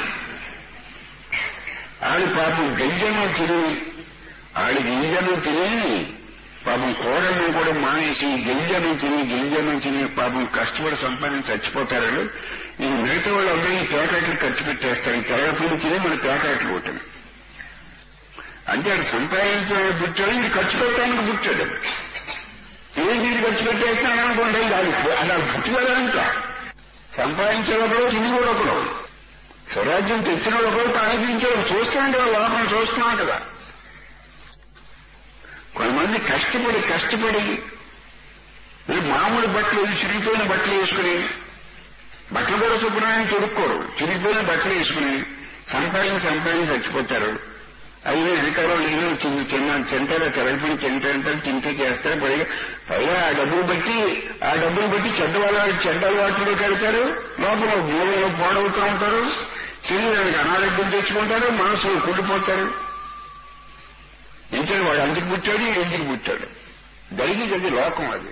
ఆడి పాపం గంజను తిని ఆడి గింజను తిని పాపం కూరలను కూడా మానేసి గింజను తిని గింజను తిని పాపం కష్టపడి సంపాదించి చచ్చిపోతారు ఈ మిగతా వాళ్ళు అందరూ ఈ ప్యాకెట్లు ఖర్చు పెట్టేస్తారు ఈ తెరగపని తిని మన ప్యాకెట్లు కొట్టాను అంటే అది సంపాదించడానికి పుట్టాడు ఇది ఖర్చు పెట్టడానికి పుట్టాడు ఏం వీడు ఖర్చు పెట్టేస్తాను అనుకోండి ఇది అది అలా పుట్టుదల ఇంకా సంపాదించేటప్పుడు తిని కూడా ఒకడు స్వరాజ్యం తెచ్చిన ఒకడు ప్రారంభించాడు చూస్తున్నాం కదా లోపల చూస్తున్నాం కదా కొంతమంది కష్టపడి కష్టపడి ఈ మామూలు బట్టలు చిరిగిపోయిన బట్టలు వేసుకుని బట్టలు కూడా శుభ్రాన్ని తొడుక్కోరు చిరిగిపోయిన బట్టలు వేసుకుని సంపాదించి సంపాదించి చచ్చిపోతారు అవి అధికారం లేదు చిన్న చిన్న తింటారు తెలపని తింటారంటారు తింటే చేస్తారు పైగా పైగా ఆ డబ్బులు బట్టి ఆ డబ్బులు బట్టి చెడ్డ వాళ్ళ చెడ్డ వాటిలో కడతారు లోపల మూలలో పాడవుతూ ఉంటారు శరీరానికి అనారోగ్యం తెచ్చుకుంటారు మనసులో కుళ్ళిపోతారు ఇంట్లో వాడు అంతకు పుట్టాడు ఈడు ఎందుకు పుట్టాడు జరిగేది అది లోకం అది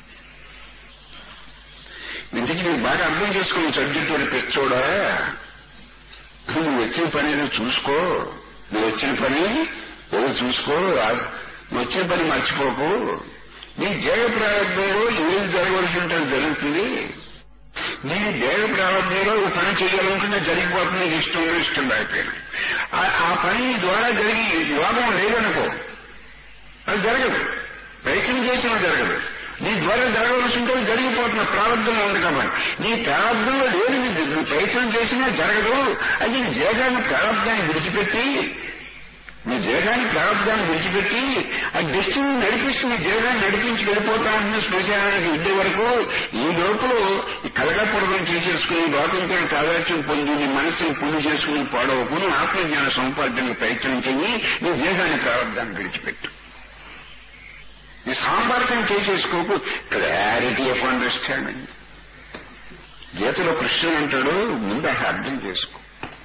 ఇంతకీ మీరు బాగా అర్థం చేసుకుని సబ్జెక్ట్ వాడు పెచ్చోడా నువ్వు వచ్చిన పని ఏదో చూసుకో నువ్వు వచ్చిన పని ఏదో చూసుకో ఆ- నువ్వు వచ్చిన పని మర్చిపోకు నీ దేవ ప్రారంభంలో ఏది జరగవలసి ఉంటే అది జరుగుతుంది నీ దేవ ప్రారంభంలో ఒక పని చేయాలనుకుంటే జరిగిపోతుంది నీకు ఇష్టం లేదు, ఇష్టం అయిపోయింది ఆ పని ద్వారా జరిగి యోగం లేదనుకో అది జరగదు ప్రయత్నం చేసినా జరగదు నీ ద్వారా జరగవలసి ఉంటే అది జరిగిపోతున్న ప్రారంభంలో ఉంది కాబట్టి నీ ప్రారంభంలో లేదు నువ్వు ప్రయత్నం చేసినా జరగదు అది నీ దేహాన్ని ప్రారంభాన్ని విడిచిపెట్టి నీ దేహాన్ని ప్రారంభాన్ని విడిచిపెట్టి ఆ డెస్టినీ నడిపిస్తూ నీ దేహాన్ని నడిపించి వెళ్ళిపోతా ఉంటుంది శ్మశానానికి వెళ్ళే వరకు ఈ లోపల ఈ కలగపూర్వం చేసేసుకుని లోకంతో కాదార్యం పొంది నీ మనసుని పుణ్యం చేసుకుని పాడవకుని ఆత్మజ్ఞాన సంపాదనకు ప్రయత్నం చెయ్యి నీ దేహాన్ని ప్రారంభాన్ని విడిచిపెట్టు ఈ సాంబార్కం చేసేసుకోకు క్లారిటీ ఆఫ్ అండర్స్టాండింగ్ గీతలో కృష్ణుడు అంటాడు ముందు అసలు అర్థం చేసుకో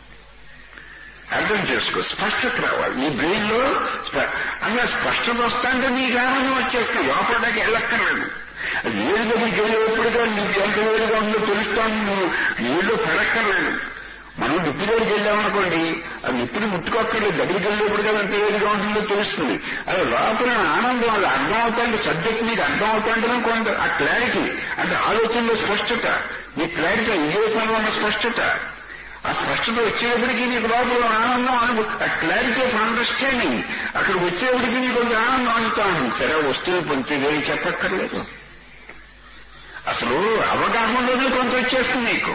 అర్థం చేసుకో స్పష్టత రావాలి నీ బ్రెయిన్ లో అలా స్పష్టత వస్తాంటే నీకు ఆనందం వచ్చేస్తుంది లోపల దాకా వెళ్ళక్కర్లేదు అది ఏడు దగ్గరికి వెళ్ళేటప్పుడుగా నీకు ఎంత వేరుగా ఉందో తెలుస్తాను నువ్వు నీళ్ళు పడక్కర్లేదు మనం నిప్పు దగ్గరికి వెళ్ళామనుకోండి ఆ నిప్పుని ముట్టుకోక్కర్లేదు దగ్గరికి వెళ్ళేప్పుడుగా ఎంత వేడిగా ఉంటుందో తెలుస్తుంది అలా లోపల ఆనందం అది అర్థం అవుతాంటే సబ్జెక్ట్ నీకు అర్థం అవుతాంటే కొంత ఆ క్లారిటీ అంటే ఆలోచనలో స్పష్టత నీ క్లారిటీ వివేకంలో ఉన్న స్పష్టత ఆ స్పష్టత వచ్చేప్పటికీ నీకు లోపల ఆనందం అను ఆ క్లారిటీ ఆఫ్ అండర్స్టాండింగ్ అక్కడ వచ్చేప్పటికీ నీకు కొంచెం ఆనందం అందుతా ఉంటుంది సరే వస్తువులు పొందితే వేరే చెప్పక్కర్లేదు అసలు అవగాహనలోనే కొంత వచ్చేస్తుంది నీకు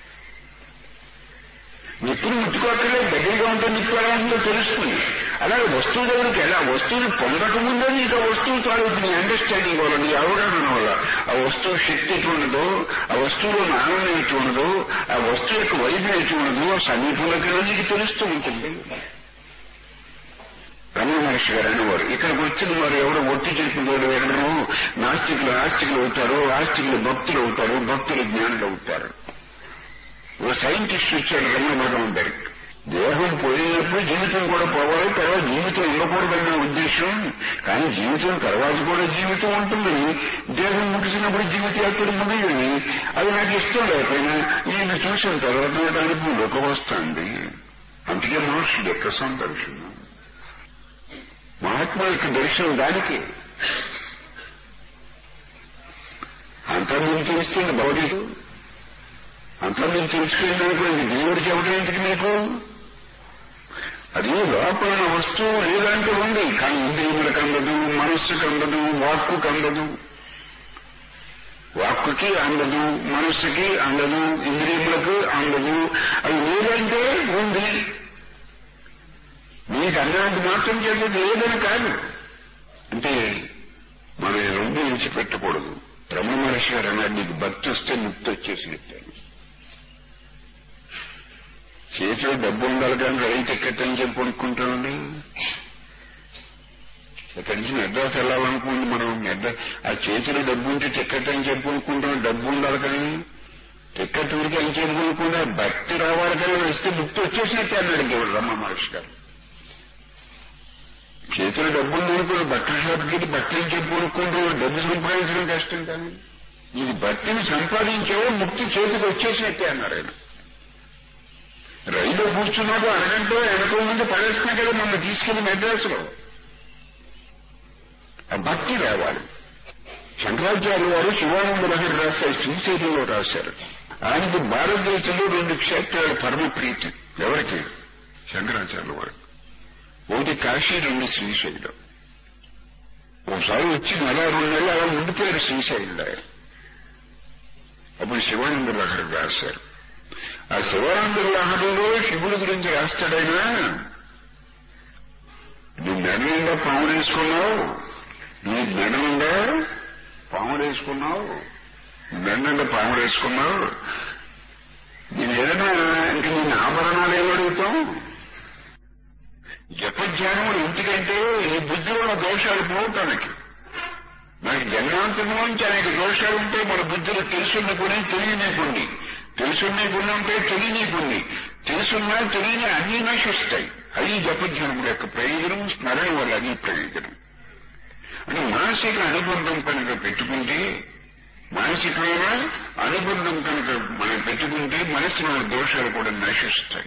నిప్పుని ముట్టుకోక్కర్లేదు దగ్గరగా ఉంటే నిప్పు ఎలా ఉందో తెలుస్తుంది అలాగే వస్తువు దగ్గరికి ఎలా వస్తువుని పొందకముందే నీకు ఆ వస్తువు తాలూకు నీ అండర్స్టాండింగ్ వల్ల నీ అవగాహన వల్ల ఆ వస్తువు శక్తి ఎటు ఉండదు ఆ వస్తువులో ఆనందం ఎటు ఉండదు ఆ వస్తువు యొక్క వైద్యం ఎటు ఉండదు ఆ సమీపంలోకి నీకు తెలుస్తూ ఉంటుంది రమణ మహర్షి గారు అనేవారు ఇక్కడికి వచ్చిన వారు ఎవరో ఒట్టి చెప్పినవాడు ఎవరు నాస్తికులు ఆస్తికులు అవుతారు ఆస్తికులు భక్తులు అవుతారు భక్తులు జ్ఞానులు అవుతారు ఓ సైంటిస్ట్ వచ్చాడు రమణ భగవాన్ గారికి దేహం పోయినప్పుడు జీవితం కూడా పోవాలి తర్వాత జీవితం ఉండకూడదన్న ఉద్దేశం కానీ జీవితం తర్వాత కూడా జీవితం ఉంటుందని దేహం ముగిసినప్పుడు జీవిత యాత్ర ముగియని అది నాకు ఇష్టం లేకపోయినా ఈయన చూసిన తర్వాత నాకు అనుభవంలోకి వస్తుంది అందుకే మనుషులు యొక్క సందర్శనం మహాత్మా యొక్క దర్శనం దానికి అంతా మీకు తెలిస్తుంది భౌతికు అంతా మీకు తెలిసిపోయిందనుకోండి దేవుడు చెప్పడం ఎందుకు మీకు అది లోపల ఉన్న వస్తువు లేదంటూ ఉంది కానీ ఇంద్రియములకు అందదు మనస్సుకు అందదు వాక్కుకు అందదు వాక్కుకి అందదు మనస్సుకి అందదు ఇంద్రియములకు అందదు అది లేదంటే ఉంది మీకు అన్నాంటి మాత్రం చేసేది లేదని కాదు అంటే మనం ఈ రెండు విడిచిపెట్టకూడదు రమణ మహర్షి గారు అన్నాడు నీకు భక్తి వస్తే ముక్తి వచ్చేసి చెప్పాను చేతిలో డబ్బు ఉండాలి కానీ రైలు టికెట్ అని చెప్పి కొనుక్కుంటామండి ఇక్కడి నుంచి మెడ్రాస్ వెళ్ళాలనుకుంది మనం మెడ్రాస్ ఆ చేతిలో డబ్బు ఉంటే టికెట్ అని చెప్పి కొనుక్కుంటాం డబ్బు ఉండాలి కానీ టికెట్ ఊరికి అని చెప్పి కొనుక్కుంటే భక్తి రావాలి కానీ వస్తే ముక్తి వచ్చేసినట్టే అన్నాడు దేవుడు రమ్మ మహర్షి గారు చేతిలో డబ్బు ఉందనుకుని బట్టల షాప్కి వెళ్ళి బట్టలు చెప్పి కొనుక్కుంటూ డబ్బు సంపాదించడం కష్టం కానీ ఇది భక్తిని సంపాదించావో ముక్తి చేతికి వచ్చేసినట్టే అన్నారు ఆయన రైలు కూర్చున్నాడు అరగంట వెనక ముందు పడేస్తున్నా కదా మమ్మల్ని తీసుకెళ్లి మెడ్రాసులో ఆ భక్తి రావాలి శంకరాచార్య వారు శివానంద లహరి రాశారు శ్రీశైలంలో రాశారు ఆయనకి భారతదేశంలో రెండు క్షేత్రాలు పరమ ప్రీతి ఎవరికి శంకరాచార్య వారు ఒకటి కాశీ రెండు శ్రీశైలం ఒకసారి వచ్చి నెల రెండు నెలలు అలా ఉండిపోయారు శ్రీశైలంలో ఆయన. అప్పుడు శివానంద లహరి రాశారు ఆ శివానంద లహరిలో శివుడి గురించి రాస్తాడైనా నువ్వు మెడ నిండా పాములు వేసుకున్నావు నీ మెడ నిండా పాములు వేసుకున్నావు మెడ నిండా పాములు వేసుకున్నావు నేను ఏదైనా ఇంక నేను ఆభరణాలు ఏమడుగుతాం జపధ్యానములు ఇంటికంటే ఈ బుద్ధిలో ఉన్న దోషాలు పోవటానికి మనకి జన్మాంతరం నుంచి అనేక దోషాలు ఉంటే మన బుద్ధిలో తెలుసున్న కొన్ని తెలియని కొన్ని తెలుసున్న కొన్ని ఉంటే తెలియని కొన్ని తెలుసున్నా తెలియని అన్ని నశిస్తాయి అది జపధ్యానముల యొక్క ప్రయోజనం స్మరణ వల్ల అది ప్రయోజనం అంటే మానసిక అనుబంధం కనుక పెట్టుకుంటే మానసికమైన అనుబంధం కనుక మనం పెట్టుకుంటే మనసులో దోషాలు కూడా నశిస్తాయి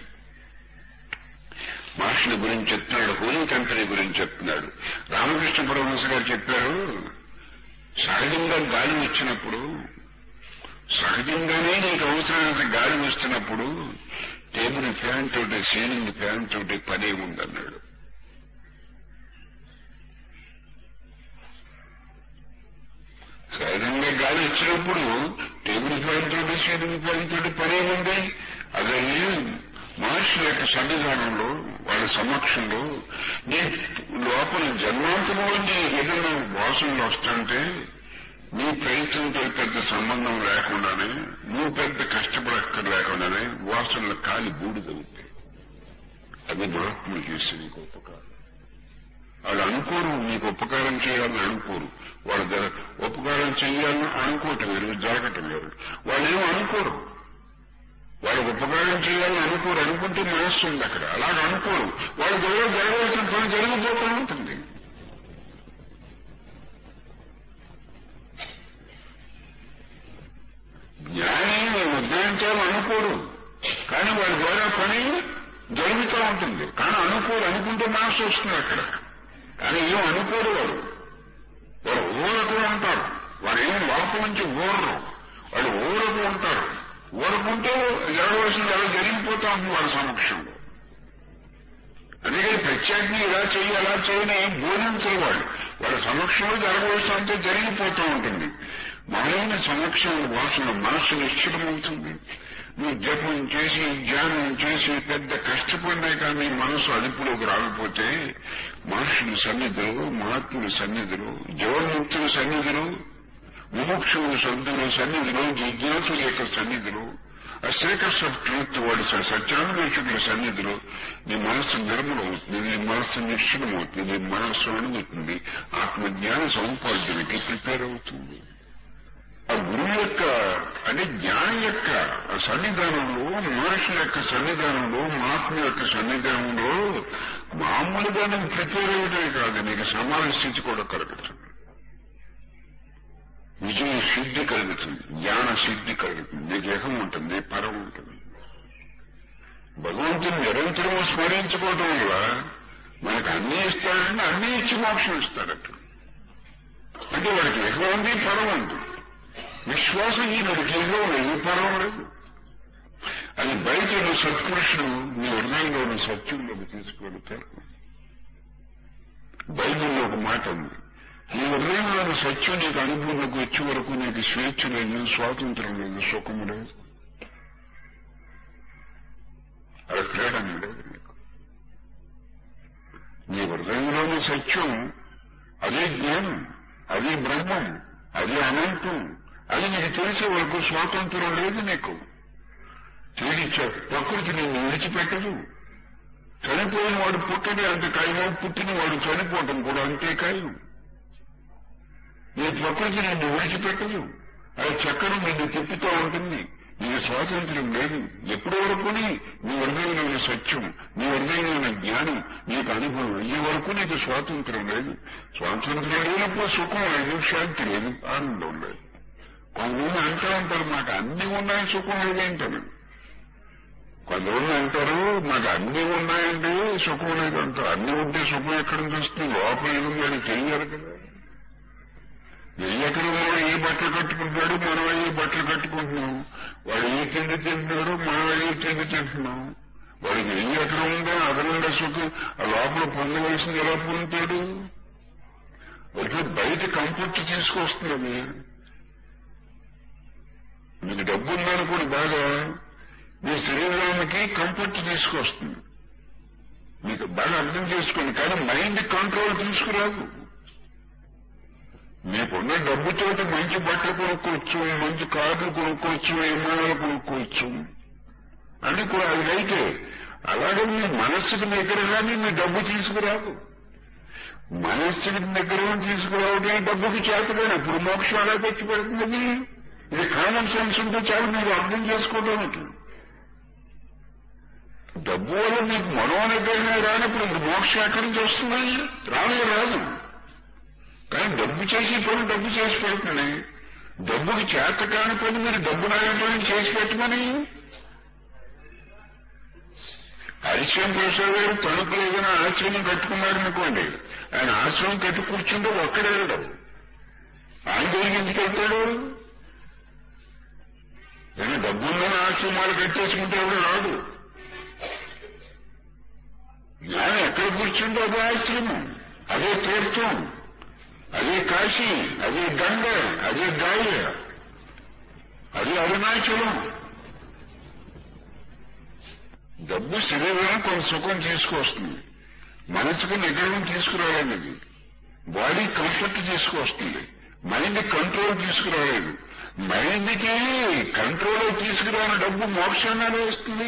మహర్షుల గురించి చెప్తున్నాడు హోలీ కంపెనీ గురించి చెప్తున్నాడు రామకృష్ణ పరమహంస గారు చెప్పారు సహజంగా గాలి వచ్చినప్పుడు సహజంగానే నీకు అవసరమైనంత గాలి వస్తున్నప్పుడు టేబుల్ ఫ్యాన్ తోటి సీలింగ్ ఫ్యాన్ తోటి పనే ఉందన్నాడు సహజంగా గాలి వచ్చినప్పుడు టేబుల్ ఫ్యాన్ తోటి సీలింగ్ ఫ్యాన్ తోటి పనే ఉంది అదే మహర్షుల యొక్క సన్నిధానంలో వాళ్ళ సమక్షంలో నీ లోపల జన్మాంతంలో నీ ఏదైనా వాసనలు వస్తుంటే నీ ప్రయత్నంతో పెద్ద సంబంధం లేకుండానే నువ్వు పెద్ద కష్టపడక్కర్ లేకుండానే వాసనలు కాలి బూడిదవుతాయి అది మహాత్ములు చేసే నీకు ఉపకారం వాళ్ళు అనుకోరు నీకు ఉపకారం చేయాలని అనుకోరు వాళ్ళు జర ఉపకారం చేయాలని అనుకోవటం వేరు జరగటం వేరు వాళ్ళు ఏమో అనుకోరు వాళ్ళు ఉపకారం చేయాలని అనుకోరు అనుకుంటే మనస్సు ఉంది అక్కడ అలాగ అనుకోరు వాళ్ళు గొడవ జరగవలసిన పని జరిగిపోతూ ఉంటుంది జ్ఞాని ఉద్ధరించాలని అనుకోరు కానీ వాడి ద్వారా పని జరుగుతూ ఉంటుంది కానీ అనుకోరు అనుకుంటే మనస్సు వస్తుంది అక్కడ కానీ ఏం అనుకోరు వాడు వాడు ఊరకు ఉంటారు వాడు ఏం లోపల నుంచి ఊరరు వాడు ఊరకు ఉంటారు ఊరకుంటే జరగవలసింది ఎలా జరిగిపోతా ఉంది వాళ్ళ సమక్షంలో అందుకని ప్రత్యేకంగా ఇలా చెయ్యి అలా చేయని ఏం బోధించరు వాళ్ళు వాళ్ళ సమక్షంలో జరగవలసినంత జరిగిపోతూ ఉంటుంది మానవుని సమక్షంలో వాసన మనస్సు నిశ్చలమవుతుంది నువ్వు జపం చేసి ధ్యానం చేసి పెద్ద కష్టపడినా కానీ మనసు అదుపులోకి రాకపోతే మనుషుల సన్నిధిలో మహాత్ముల సన్నిధిలో జీవన్ముక్తుల సన్నిధిలో విముక్షుల సన్నిధిలో సన్నిధిలో జిజ్ఞాసుల యొక్క సన్నిధిలో ఆ సేకర్స్ ఆఫ్ ట్రూత్ వాడు సత్యాన్వేషకుల సన్నిధిలో నీ మనస్సు నిర్మలవుతుంది నీ మనస్సు నిశ్చలమవుతుంది నీ మనస్సు అనుమవుతుంది ఆత్మజ్ఞాన సౌపాద్యునికి ప్రిపేర్ అవుతుంది ఆ గురువు యొక్క అంటే జ్ఞానం యొక్క సన్నిధానంలో మహర్షుల యొక్క సన్నిధానంలో మహాత్మ యొక్క సన్నిధానంలో మామూలుగా నువ్వు ప్రిపేర్ అయ్యటమే కాదు నీకు సమాన స్థితి కూడా కలుగుతుంది విజయ సిద్ధి కలుగుతుంది జ్ఞాన సిద్ధి కలుగుతుంది నీకు ఏకం ఉంటుంది పరం ఉంటుంది భగవంతుని నిరంతరం స్మరించుకోవటం వల్ల మనకు అన్ని ఇస్తాడంటే అన్ని ఇచ్చి మోక్షం ఇస్తాడట అంటే వాడికి ఏకం ఉంది పరం ఉంది విశ్వాసం ఈ మనకి ఏదో లేదు పరం లేదు అది బయట ఉన్న సత్పురుషుడు నీ హృదయంలో ఉన్న సత్యంలోకి తీసుకువెళ్తారు బైబిల్లో ఒక మాట ఉంది నీ హృదయంలో ఉన్న సత్యం నీకు అనుభవంలోకి వచ్చే వరకు నీకు స్వేచ్ఛ లేదు స్వాతంత్రం లేదు సుఖము లేదు అది ఫ్రీడమ్ లేదు నీకు నీ హృదయంలోని సత్యం అదే జ్ఞానం అది బ్రహ్మం అది అనంతం అది నీకు తెలిసే వరకు స్వాతంత్రం లేదు నీకు తెలియ ప్రకృతి నిన్ను విడిచిపెట్టదు చనిపోయిన వాడు పుట్టడే అంత ఖాయం పుట్టిన వాడు చనిపోవటం కూడా అంతే ఖాయం నీ ప్రకృతి నిన్ను విడిచిపెట్టదు అది చక్రం నిన్ను తిప్పుతూ ఉంటుంది నీకు స్వాతంత్ర్యం లేదు ఎప్పటి వరకుని నీ హృదయమైన సత్యం నీ హృదయమైన జ్ఞానం నీకు అనుభవం అయ్యే వరకు నీకు స్వాతంత్ర్యం లేదు స్వాతంత్ర్యం లేనప్పుడు సుఖం లేదు శాంతి లేదు ఆనందం లేదు కొంతమంది అంటూ ఉంటారు మాకు అన్ని ఉన్నాయి సుఖం లేదంటారు కొంతమంది అంటారు మాకు అన్ని ఉన్నాయండి సుఖం లేదంటారు అన్ని ఉంటే సుఖం ఎక్కడి నుంచి వస్తుంది లోపల ఏముంది అని తెలియాలి కదా ఎక్కడంలో ఏ బట్టలు కట్టుకుంటున్నాడు మనం ఏ బట్టలు కట్టుకుంటున్నాం వాడు ఏ తిండి తింటున్నాడు మనం ఏ తిండి తింటున్నాం వాడికి ఏ ఎకరం ఉందో అదనంగా సుఖం ఆ లోపల పొందవలసింది ఎలా పొందుతాడు వాడికి బయట కంఫర్ట్ తీసుకొస్తున్నది మీకు డబ్బు ఉందనుకోండి బాగా మీ శరీరానికి కంఫర్ట్ తీసుకొస్తుంది మీకు బాగా అర్థం చేసుకోండి కానీ మైండ్ కంట్రోల్ తీసుకురాదు మీకున్న డబ్బుతోటి మంచి బట్టలు కొనుక్కోవచ్చు మంచి కార్లు కొనుక్కోవచ్చు విమానాలు కొనుక్కోవచ్చు అని కూడా అది అయితే అలాగే మీ మనస్సుకి నిగ్రహాన్ని మీ డబ్బు తీసుకురాదు మనస్సుకి నిగ్రహం తీసుకురావడం డబ్బుకి చేతగానే ఇప్పుడు మోక్షం ఎలా తెచ్చి పెడుతుంది ఇది కామన్ సెన్స్ ఉంటే చాలా మీరు అర్థం చేసుకోవడానికి డబ్బు వల్ల మీకు మనోనిగ్రహం రానప్పుడు ఇంక మోక్షం ఎక్కడి నుంచి వస్తుంది రానే రాదు కానీ డబ్బు చేసి పని డబ్బు చేసి పెడుతుంది డబ్బుకి చేత కాని పని మీరు డబ్బు నాగంటే చేసి పెట్టమని హరిశ్యం ప్రసాద్ గారు తణుకులో ఏదైనా ఆశ్రమం కట్టుకున్నాడు అనుకోండి ఆయన ఆశ్రమం కట్టి కూర్చుంటే ఒక్కడే వెళ్ళడం ఆయన దగ్గరికి ఎందుకు వెళ్తాడు నేను డబ్బున్న ఆశ్రమాలు కట్టేసుకుంటే ఎవడు రాడు జ్ఞానం ఎక్కడ కూర్చుంటే అదే ఆశ్రమం అదే తీర్థం అదే కాశీ అదే గంగ అదే గాయ అదే అరుణాచలం డబ్బు శరీరం కొంత సుఖం తీసుకొస్తుంది మనసుకు నిగ్రహం తీసుకురాలేదు బాడీ కంఫర్ట్ తీసుకొస్తుంది మైండ్ కంట్రోల్ తీసుకురాలేదు మైండ్కి కంట్రోల్ తీసుకురాని డబ్బు మోక్షాన్ని వస్తుంది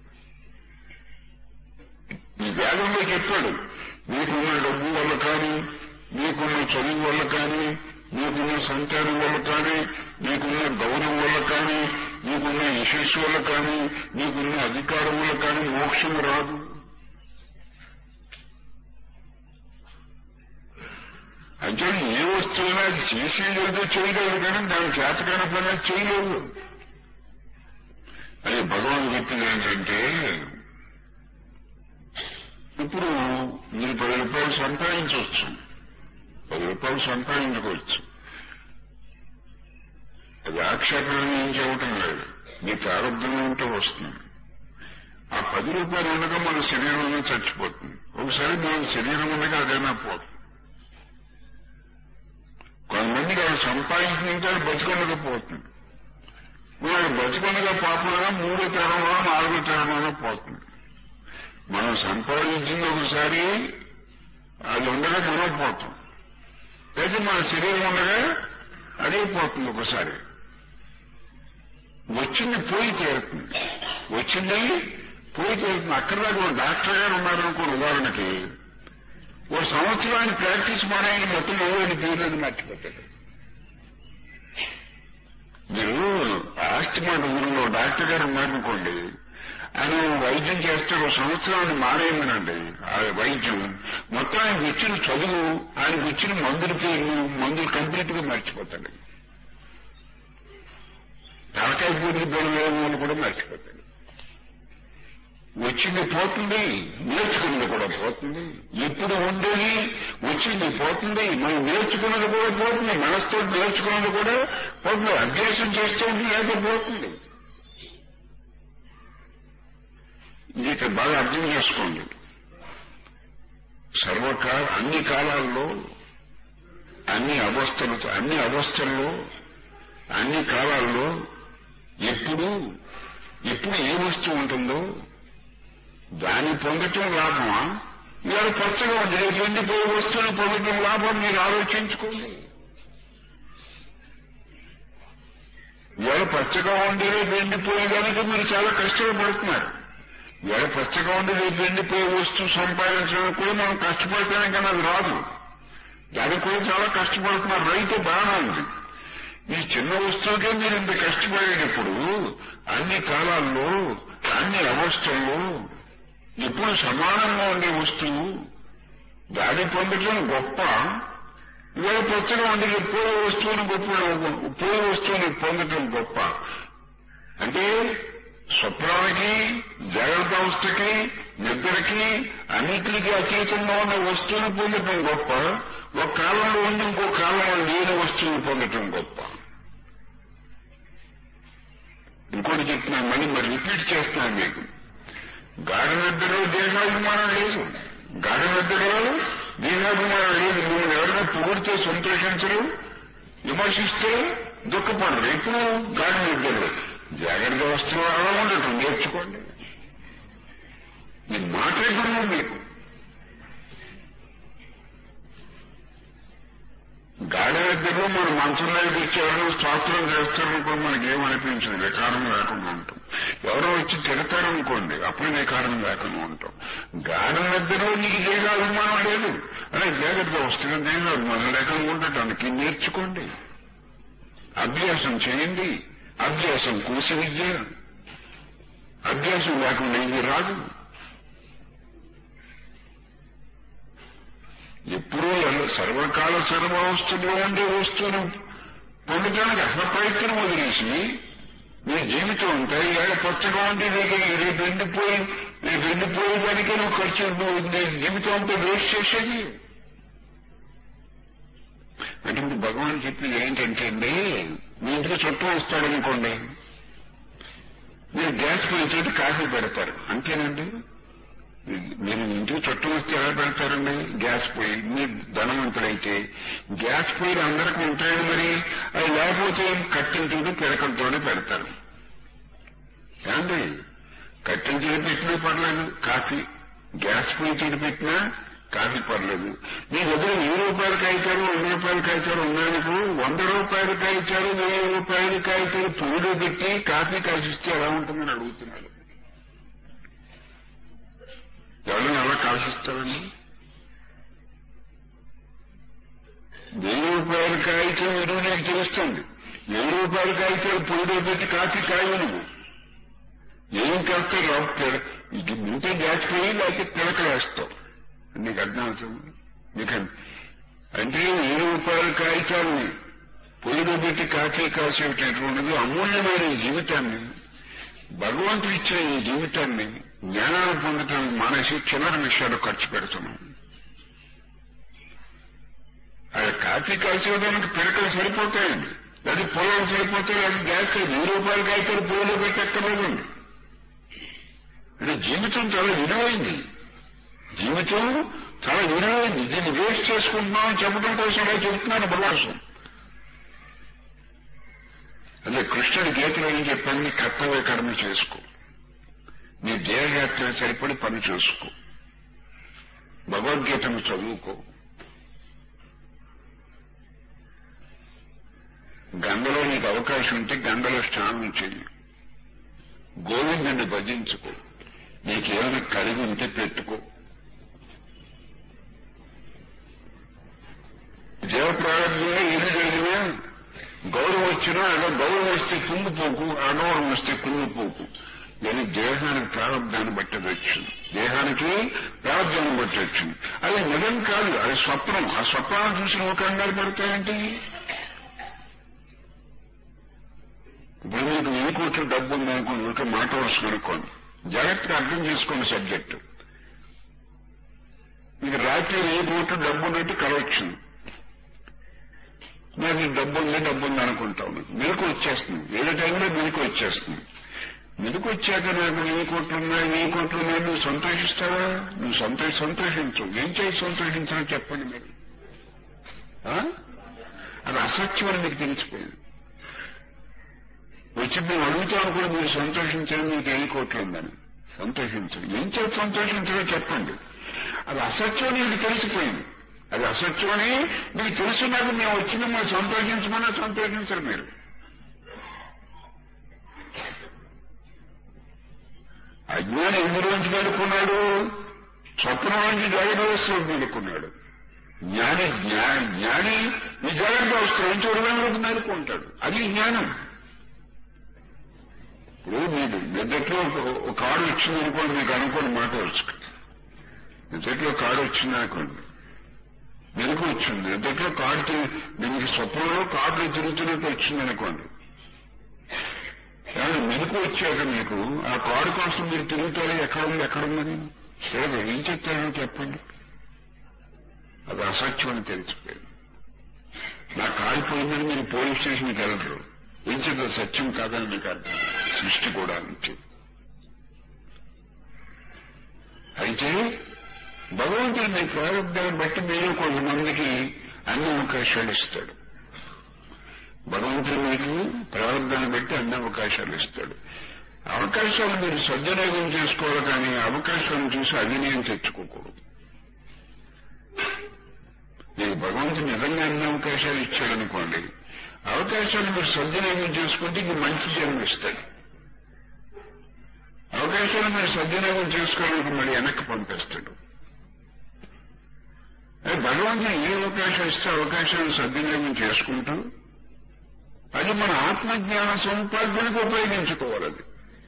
ఈ వేదంలో చెప్పాడు మీకున్న డబ్బు వల్ల కానీ మీకున్న చదువు వల్ల కానీ మీకున్న సంతానం వల్ల కానీ మీకున్న గౌరవం వల్ల కానీ మీకున్న యశస్సు వల్ల కానీ మీకున్న అధికారం వల్ల కానీ మోక్షం రాదు అంటే ఏ వస్తువునా అది చేసేదో చేయలేదు కానీ దాని చేతకాని పని అది చేయలేదు అది భగవాన్ చెప్పింది ఏంటంటే ఇప్పుడు మీరు పది రూపాయలు సంపాదించవచ్చు పది రూపాయలు సంపాదించుకోవచ్చు అది ఆక్షేపణ ఏం చెప్పటం లేదు మీ ప్రారంభం ఉంటే వస్తుంది ఆ పది రూపాయలు ఉండగా మన శరీరంలో చచ్చిపోతుంది ఒకసారి మన శరీరం ఉండగా అదైనా పోతుంది కొంతమందికి వాళ్ళు సంపాదించినంత బతికొండకపోతుంది వాళ్ళు బతికొండగా పోకుండా మూడో తరంలో నాలుగో తరంలో పోతుంది మనం సంపాదించింది ఒకసారి అది ఉండగా మనం పోతాం అయితే మన శరీరం ఉండగా అదే పోతుంది ఒకసారి వచ్చింది పోయి తీరుతుంది వచ్చింది పోయి తీరుతుంది అక్కడ దాకా ఒక డాక్టర్ గారు ఉన్నారనుకోండి ఉదాహరణకి ఓ సంవత్సరానికి ప్రాక్టీస్ మానేయని మొత్తం ఏదైనా తీరని మర్చిపోతాడు మీరు ఆస్తి మాట ఊరిలో డాక్టర్ గారు ఉన్నారనుకోండి ఆయన వైద్యం చేస్తే ఒక సంవత్సరాన్ని మానేయమనండి ఆ వైద్యం మొత్తం ఆయనకు వచ్చిన చదువు ఆయనకు వచ్చిన మందుల పేర్లు మందులు కంప్లీట్ గా మర్చిపోతాడు తలకాయ పూర్తి బలం కూడా మర్చిపోతాడు వచ్చింది పోతుంది నేర్చుకున్నది కూడా పోతుంది ఇప్పుడు ఉండేది వచ్చింది పోతుంది మనం నేర్చుకున్నది కూడా పోతుంది మనసుతో నేర్చుకున్నది కూడా పోతుంది అభ్యాసం చేస్తూ ఉంటే ఏదో పోతుంది ఇది ఇక్కడ బాగా అర్థం చేసుకోండి సర్వకాల అన్ని కాలాల్లో అన్ని అవస్థలు అన్ని అవస్థల్లో అన్ని కాలాల్లో ఎప్పుడు ఎప్పుడు ఏ వస్తువు ఉంటుందో దాన్ని పొందటం లాభమా ఇవాళ కొత్తగా ఉంది రేపు ఎండిపోయే వస్తువులు పొందటం లాభం మీరు ఆలోచించుకోండి ఇవాళ పచ్చగా ఉండి రేపు ఎండిపోయే కనుక మీరు చాలా కష్టాలు పడుతున్నారు ఇవాళ పచ్చగా ఉండి రేపు ఎండిపోయే వస్తువు సంపాదించడానికి కూడా మనం కష్టపడతానికి కానీ అది రాదు దానికి కూడా చాలా కష్టపడుతున్నారు రైతు బాగానే ఉంది ఈ చిన్న వస్తువుకే మీరు ఇంత కష్టపడేటప్పుడు అన్ని కాలాల్లో అన్ని అవస్థల్లో ఎప్పుడు సమానంగా ఉండే వస్తువు దాన్ని పొందడం గొప్ప ఇవాళ పచ్చగా ఉండే పూల వస్తువుని గొప్ప పూల వస్తువుని పొందడం గొప్ప అంటే స్వప్నానికి జాగ్రత్త అవస్థకి నిద్రకి అన్నిటికీ అతీతంగా ఉన్న వస్తువుని పొందటం గొప్ప ఒక కాలంలో ఉండి ఇంకో కాలంలో లేని వస్తువుని పొందటం గొప్ప ఇంకోటి చెప్తున్నాను మళ్ళీ మరి రిపీట్ చేస్తున్నాను మీకు గాఢ నిద్రలో దేహాభిమానం లేదు గాఢ నిద్రలో దేహాభిమానం లేదు మిమ్మల్ని ఎవరైనా పొగిడితే సంతోషించరు విమర్శిస్తే దుఃఖపడరు ఎప్పుడు గాఢ నిద్రలో జాగ్రత్త వస్తువు అలా ఉండటం నేర్చుకోండి నేను మాట్లాడుతున్నాను మీకు గాడి దగ్గర మన మంచంలో వచ్చి ఎవరో స్తోత్రం చేస్తారనుకో మనకి ఏమనిపించదు వికారం లేకుండా ఉంటాం ఎవరో వచ్చి తిడతారనుకోండి అప్పుడు వికారం లేకుండా ఉంటాం గాడి దగ్గర నీకు దేహ అభిమానం లేదు అదే జాగ్రత్త వస్తున్న దేహ అభిమానం లేకుండా ఉండటానికి నేర్చుకోండి అభ్యాసం చేయండి అభ్యాసం కూసి విద్య అభ్యాసం లేకుండా ఇది రాదు ఎప్పుడూ సర్వకాల సర్వావస్థలో ఉండే వస్తువును పొందడానికి అసలు ప్రయత్నం వదిలేసి నీ జీవితం అంతా ఏళ్ళ పచ్చగా ఉంటే నీకు రేపు ఎండిపోయి రేపు ఎండిపోయేదానికే నువ్వు ఖర్చు నువ్వు నీ జీవితం అంతా వేస్ట్ చేసేది అంటే ఇప్పుడు భగవాన్ చెప్పింది ఏంటంటే అండి మీ ఇంటికి చుట్టూ వస్తాడనుకోండి మీరు గ్యాస్ పోయిన కాఫీ పెడతారు అంతేనండి మీరు ఇంటికి చుట్టూ వస్తే ఎలా పెడతారండి గ్యాస్ పొయ్యి మీరు ధనవంతుడైతే గ్యాస్ పొయ్యిలు అందరికీ ఉంటాయండి మరి అది లేకపోతే కట్టించుకుంటూ పిడకలతోనే పెడతారు ఏమండి కట్టించుకుని పెట్టినా పర్లేదు కాఫీ గ్యాస్ పొయ్యి తోటి పెట్టినా కాఫీ పర్లేదు మీ దగ్గర వెయ్యి రూపాయలు కాయితారు వంద రూపాయలు కాయితారు ఉన్నాయనుకో వంద రూపాయలు కాయితారు వెయ్యి రూపాయలు కాయితారు పొయ్యిలో పెట్టి కాఫీ కాసిస్తే ఎలా ఉంటుందని అడుగుతున్నాడు ఎవరైనా ఎలా కాల్సిస్తారండి వెయ్యి రూపాయల కాగితం విలువ నీకు తెలుస్తుంది వెయ్యి రూపాయల కాగితం పొయ్యిలో పెట్టి కాఫీ కాయవు నువ్వు ఏం కాస్తే లోపల ఇది ముంటే గ్యాస్ పోయి లేకపోతే తిలకలేస్తావు నీకు అర్థం అవుతుంది నీకు అంటే వెయ్యి రూపాయల కాగితాన్ని పొయ్యిలో పెట్టి కాఫీ కాసేటటువంటిది అమూల్యమైన ఈ జీవితాన్ని భగవంతుడు ఇచ్చిన ఈ జీవితాన్ని జ్ఞానాన్ని పొందటం మానేసి చిల్లర విషయాలు ఖర్చు పెడుతున్నాం అది కాఫీ కాసేయడానికి పిడకలు సరిపోతాయండి అది పొలాలు సరిపోతాయి అది గ్యాస్ వెయ్యి రూపాయలకి అయితే పొయ్యిలో పెట్టక్కర్లేదండి అంటే జీవితం చాలా విలువైంది జీవితం చాలా విలువైంది దీన్ని వేస్ట్ చేసుకుంటున్నామని చెప్పడం కోసం అలా చెప్తున్నాను బలవాసం అదే కృష్ణుడి గీతలో ఏం చెప్పాను కర్తవ్య కర్మ చేసుకో నీ దేహయాత్ర సరిపడి పని చూసుకో భగవద్గీతను చదువుకో గంగలో నీకు అవకాశం ఉంటే గంగలో స్నానం చెయ్యి గోవిందుని భజించుకో నీకేమైనా కలిగి ఉంటే పెట్టుకో జీవ ప్రారంభంగా ఏది జరిగినా గౌరవం వచ్చినా అలా గౌరవం వస్తే కుంగిపోకు అగౌరవం వస్తే కుంగిపోకు నేను దేహానికి ప్రారంభాన్ని బట్టి వచ్చింది దేహానికి ప్రారంభాన్ని బట్టి వచ్చింది అది నిజం కాదు అది స్వప్నం ఆ స్వప్నాన్ని చూసి నువ్వు కంగారు పడతాయంటే ఇప్పుడు మీకు వెయ్యి కోట్ల డబ్బు ఉందనుకోండి ఊరికే మాట వస్తుంది అనుకోండి జాగ్రత్తగా అర్థం చేసుకోండి సబ్జెక్టు మీకు రాత్రి వెయ్యి కోట్ల డబ్బు ఉన్నట్టు కల వచ్చింది నాకు ఈ డబ్బు ఉంది డబ్బు ఉంది అనుకుంటాను మెలకు వచ్చేస్తుంది ఏదో టైంలో మెలకు వచ్చేస్తుంది మెలకు వచ్చాక నాకు వెయ్యి కోట్లు ఉన్నాయి వెయ్యి కోట్లు ఉన్నాయి నువ్వు సంతోషిస్తావా నువ్వు సంతోష సంతోషించు ఏం చేసి సంతోషించడం చెప్పండి మీరు ఆ? అది అసత్యం అని మీకు తెలిసిపోయింది వచ్చి మేము అడుగుతాను కూడా మీరు సంతోషించండి మీకు వెయ్యి కోట్లు ఉందని సంతోషించండి ఏం చేసి సంతోషించడో చెప్పండి అది అసత్యం అని మీకు తెలిసిపోయింది అది అసత్యం అని మీకు తెలుసున్నాక మేము వచ్చి మిమ్మల్ని సంతోషించమన్నా సంతోషించరు మీరు అజ్ఞాని ఎందులోంచి మేలుకున్నాడు స్వప్నం నుంచి జాగ్రత్త మేలుకున్నాడు జ్ఞాని జ్ఞాని జ్ఞాని ఈ జాగ్రత్త అవసరం నుంచి ఉడవలోకి మేలుకుంటాడు అది జ్ఞానం ఇప్పుడు మీకు నిద్రలో ఒక కాడు వచ్చింది అనుకోండి మీకు అనుకోని మాట వచ్చు నిద్రలో కాడు వచ్చింది అనుకోండి మెరుగు వచ్చింది నిద్రలో కాడు తి- మీకు స్వప్నంలో కాడు తిరుగుతున్నట్టు వచ్చింది అనుకోండి కానీ మెరుగు వచ్చాక మీకు ఆ కాడు కోసం మీరు తిరుగుతారు ఎక్కడ ఉంది ఎక్కడ ఉందని లేదు ఏం చెప్తారో చెప్పండి అది అసత్యం అని తెలిసిపోయింది నా కాలిపోయిందని మీరు పోలీస్ స్టేషన్కి వెళ్ళరు ఏం చేత సత్యం కాదని మీకు అర్థం సృష్టి కూడా అంతే అయితే భగవంతుడు మీ ప్రారంభాన్ని బట్టి మీరు కొంతమందికి అన్ని అవకాశాలు ఇస్తాడు భగవంతుడు మీకు ప్రారంభాన్ని బట్టి అన్ని అవకాశాలు ఇస్తాడు అవకాశాలు మీరు సద్వినియోగం చేసుకోవాలి కానీ అవకాశాలను చూసి అవినయం తెచ్చుకోకూడదు మీకు భగవంతుడు నిజంగా అన్ని అవకాశాలు ఇచ్చాడనుకోండి అవకాశాలు మీరు సద్వినియోగం చేసుకుంటే ఇది మంచి జన్మ ఇస్తాడు అవకాశాలు మీరు సద్వినియోగం చేసుకోవడానికి మళ్ళీ వెనక్కి పంపిస్తాడు అది భగవంతుడు ఏ అవకాశం ఇస్తే అవకాశాలను సద్వినియోగం చేసుకుంటూ అది మన ఆత్మజ్ఞాన సముపార్జనకు ఉపయోగించుకోవాలి అది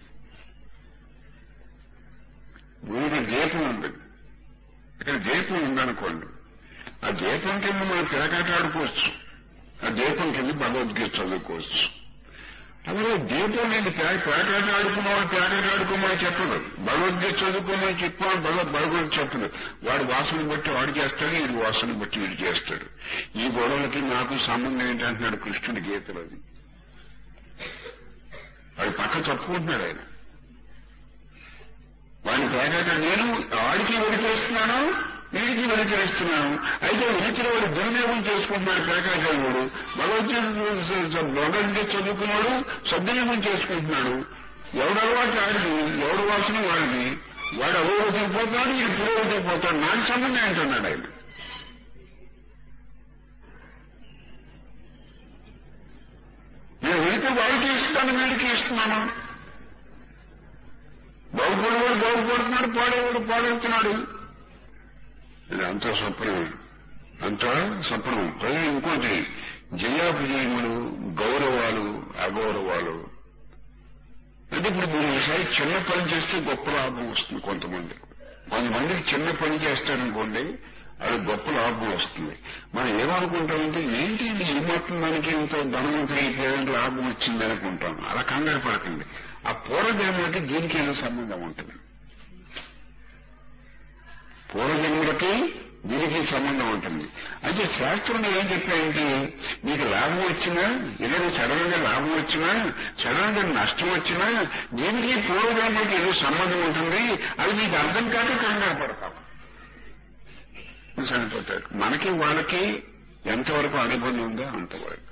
వీడి దీపం ఉంది ఇక్కడ దీపం ఉందనుకోండి ఆ దీపం కింద మనం పిలకాటాడుకోవచ్చు ఆ దీపం కింద భగవద్గీత చదువుకోవచ్చు అందులో దీపం నేను పేకాట ఆడుకున్నాడు పేకాట ఆడుకోమని చెప్పడు భగవద్గీత చదువుకోమని చెప్పాను భగవద్ భగవద్ చెప్పడు వాడు వాసన బట్టి వాడు చేస్తాడు వీడు వాసన బట్టి వీడు చేస్తాడు ఈ గొడవలకి నాకు సంబంధం ఏంటంటున్నాడు కృష్ణుడి గీతలో అది వాడు పక్క తప్పుకుంటున్నాడు ఆయన వాడిని పేకాట నేను వాడికి వెలికిస్తున్నాను వీడికి వెలికిస్తున్నాను అయితే వెలికిన వాడు దుర్వినియోగం చేసుకుంటున్నాడు పేకాటవాడు భగవద్గీత భగవద్గీత చదువుకున్నాడు సద్వినియోగం చేసుకుంటున్నాడు ఎవడు అలవాటు ఆడిది ఎవడు వాసన వాడిది వాడు అభివృద్ధికి పోతాడు వీడు పురోగతికి పోతాడు నాకు సంబంధం అంటున్నాడు ఆయన నేను వెళితే వాడికి ఇస్తాను వీడికి ఇస్తున్నాను బాగుపడేవాడు బాగుపడుతున్నాడు పాడేవాడు పాడవుతున్నాడు ఇది అంతా స్వప్నం అంతా స్వప్నం పైగా ఇంకోటి జయాపజయములు గౌరవాలు అగౌరవాలు అంటే ఇప్పుడు మీరు ఒకసారి చిన్న పని చేస్తే గొప్ప లాభం వస్తుంది కొంతమంది కొంతమందికి చిన్న పని చేస్తారనుకోండి అది గొప్ప లాభం వస్తుంది మనం ఏమనుకుంటామంటే ఏంటి ఇది ఈ మొత్తం దానికి ఇంత ధనవంతులు అయిపోయానికి లాభం వచ్చింది అనుకుంటాం అలా కంగారు పడకండి ఆ పూర్వజన్మలకి దీనికి ఏదో సంబంధం ఉంటుంది పూర్వజన్మలకి దీనికి సంబంధం ఉంటుంది అయితే శాస్త్రంలో ఏం చెప్పాయంటే మీకు లాభం వచ్చినా ఏదైనా సడన్ గా లాభం వచ్చినా సడన్ గా నష్టం వచ్చినా దీనికి పూర్వజన్మలకి ఏదో సంబంధం ఉంటుంది అది మీకు అర్థం కాక కంగారు పడతాం చనిపోతారు మనకి వాళ్ళకి ఎంతవరకు అనుబంధం ఉందో అంతవరకు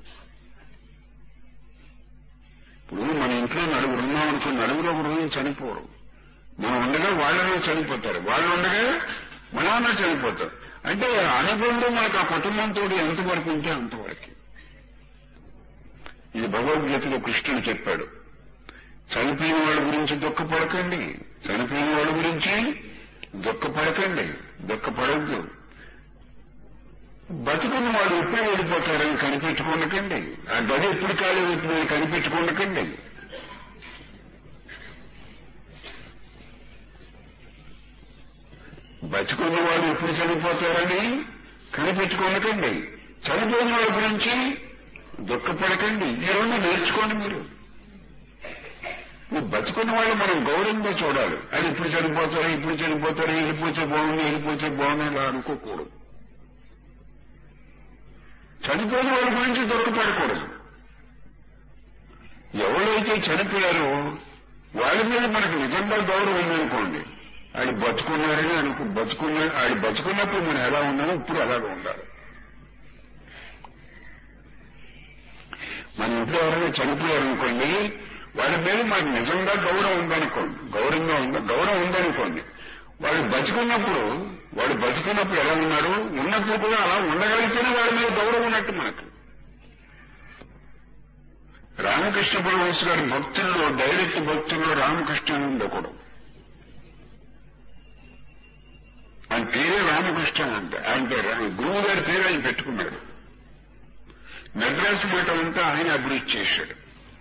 ఇప్పుడు మన ఇంట్లో నలుగురు ఉన్నామనుకో నలుగురు ఒక రోజు చనిపోరు మనం ఉండగా వాళ్ళనే చనిపోతారు వాళ్ళు ఉండగా మనమే చనిపోతారు అంటే అనుబంధం మనకు ఆ కుటుంబంతో ఎంతవరకు ఉంటే అంతవరకు ఇది భగవద్గీతలో కృష్ణుడు చెప్పాడు చనిపోయిన వాళ్ళ గురించి దుఃఖపడకండి చనిపోయిన వాళ్ళ గురించి దుఃఖపడకండి దుఃఖపడద్దు బతుకున్న వాళ్ళు ఎప్పుడు వెళ్ళిపోతారని కనిపెట్టుకోండకండి ఆ గది ఎప్పుడు కాలేదు ఇప్పుడు కనిపెట్టుకోండకండి బతుకున్న వాళ్ళు ఎప్పుడు చనిపోతారని కనిపెట్టుకోనకండి చనిపోయిన వాళ్ళ గురించి దుఃఖపడకండి ఈ రెండు నేర్చుకోండి మీరు నువ్వు బతుకున్న వాళ్ళు మనం గౌరవంగా చూడాలి అది ఇప్పుడు చనిపోతారు ఇప్పుడు చనిపోతారు వెళ్ళిపోతే బాగుంది వెళ్ళిపోతే బాగుంది అలా అనుకోకూడదు చనిపోయిన వాళ్ళ గురించి దుఃఖపడకూడదు ఎవరైతే చనిపోయారో వాళ్ళ మీద మనకు నిజంగా గౌరవం ఉందనుకోండి ఆడి బతుకున్నారని అనుకో బతుకున్న ఆడి బతుకున్నప్పుడు మనం ఎలా ఉన్నామో ఇప్పుడు అలాగే ఉండాలి మన ఇంట్లో ఎవరైనా చనిపోయారనుకోండి వాళ్ళ మీద మనకు నిజంగా గౌరవం ఉందనుకోండి గౌరవంగా ఉందా గౌరవం ఉందనుకోండి వాడు బతుకున్నప్పుడు వాడు బతుకున్నప్పుడు ఎలా ఉన్నాడు ఉన్నప్పుడు కూడా అలా ఉండగలిగితేనే వాళ్ళ మీద గౌరవం ఉన్నట్టు మనకు రామకృష్ణ పరమహంస గారి భక్తుల్లో డైరెక్ట్ భక్తుల్లో రామకృష్ణ ఉంది ఒకడు రామకృష్ణ అంట ఆయన పేరు ఆయన గురువు గారి పేరు ఆయన పెట్టుకున్నాడు మెడ్రాస్ మఠం అంతా ఆయన అభివృద్ధి చేశాడు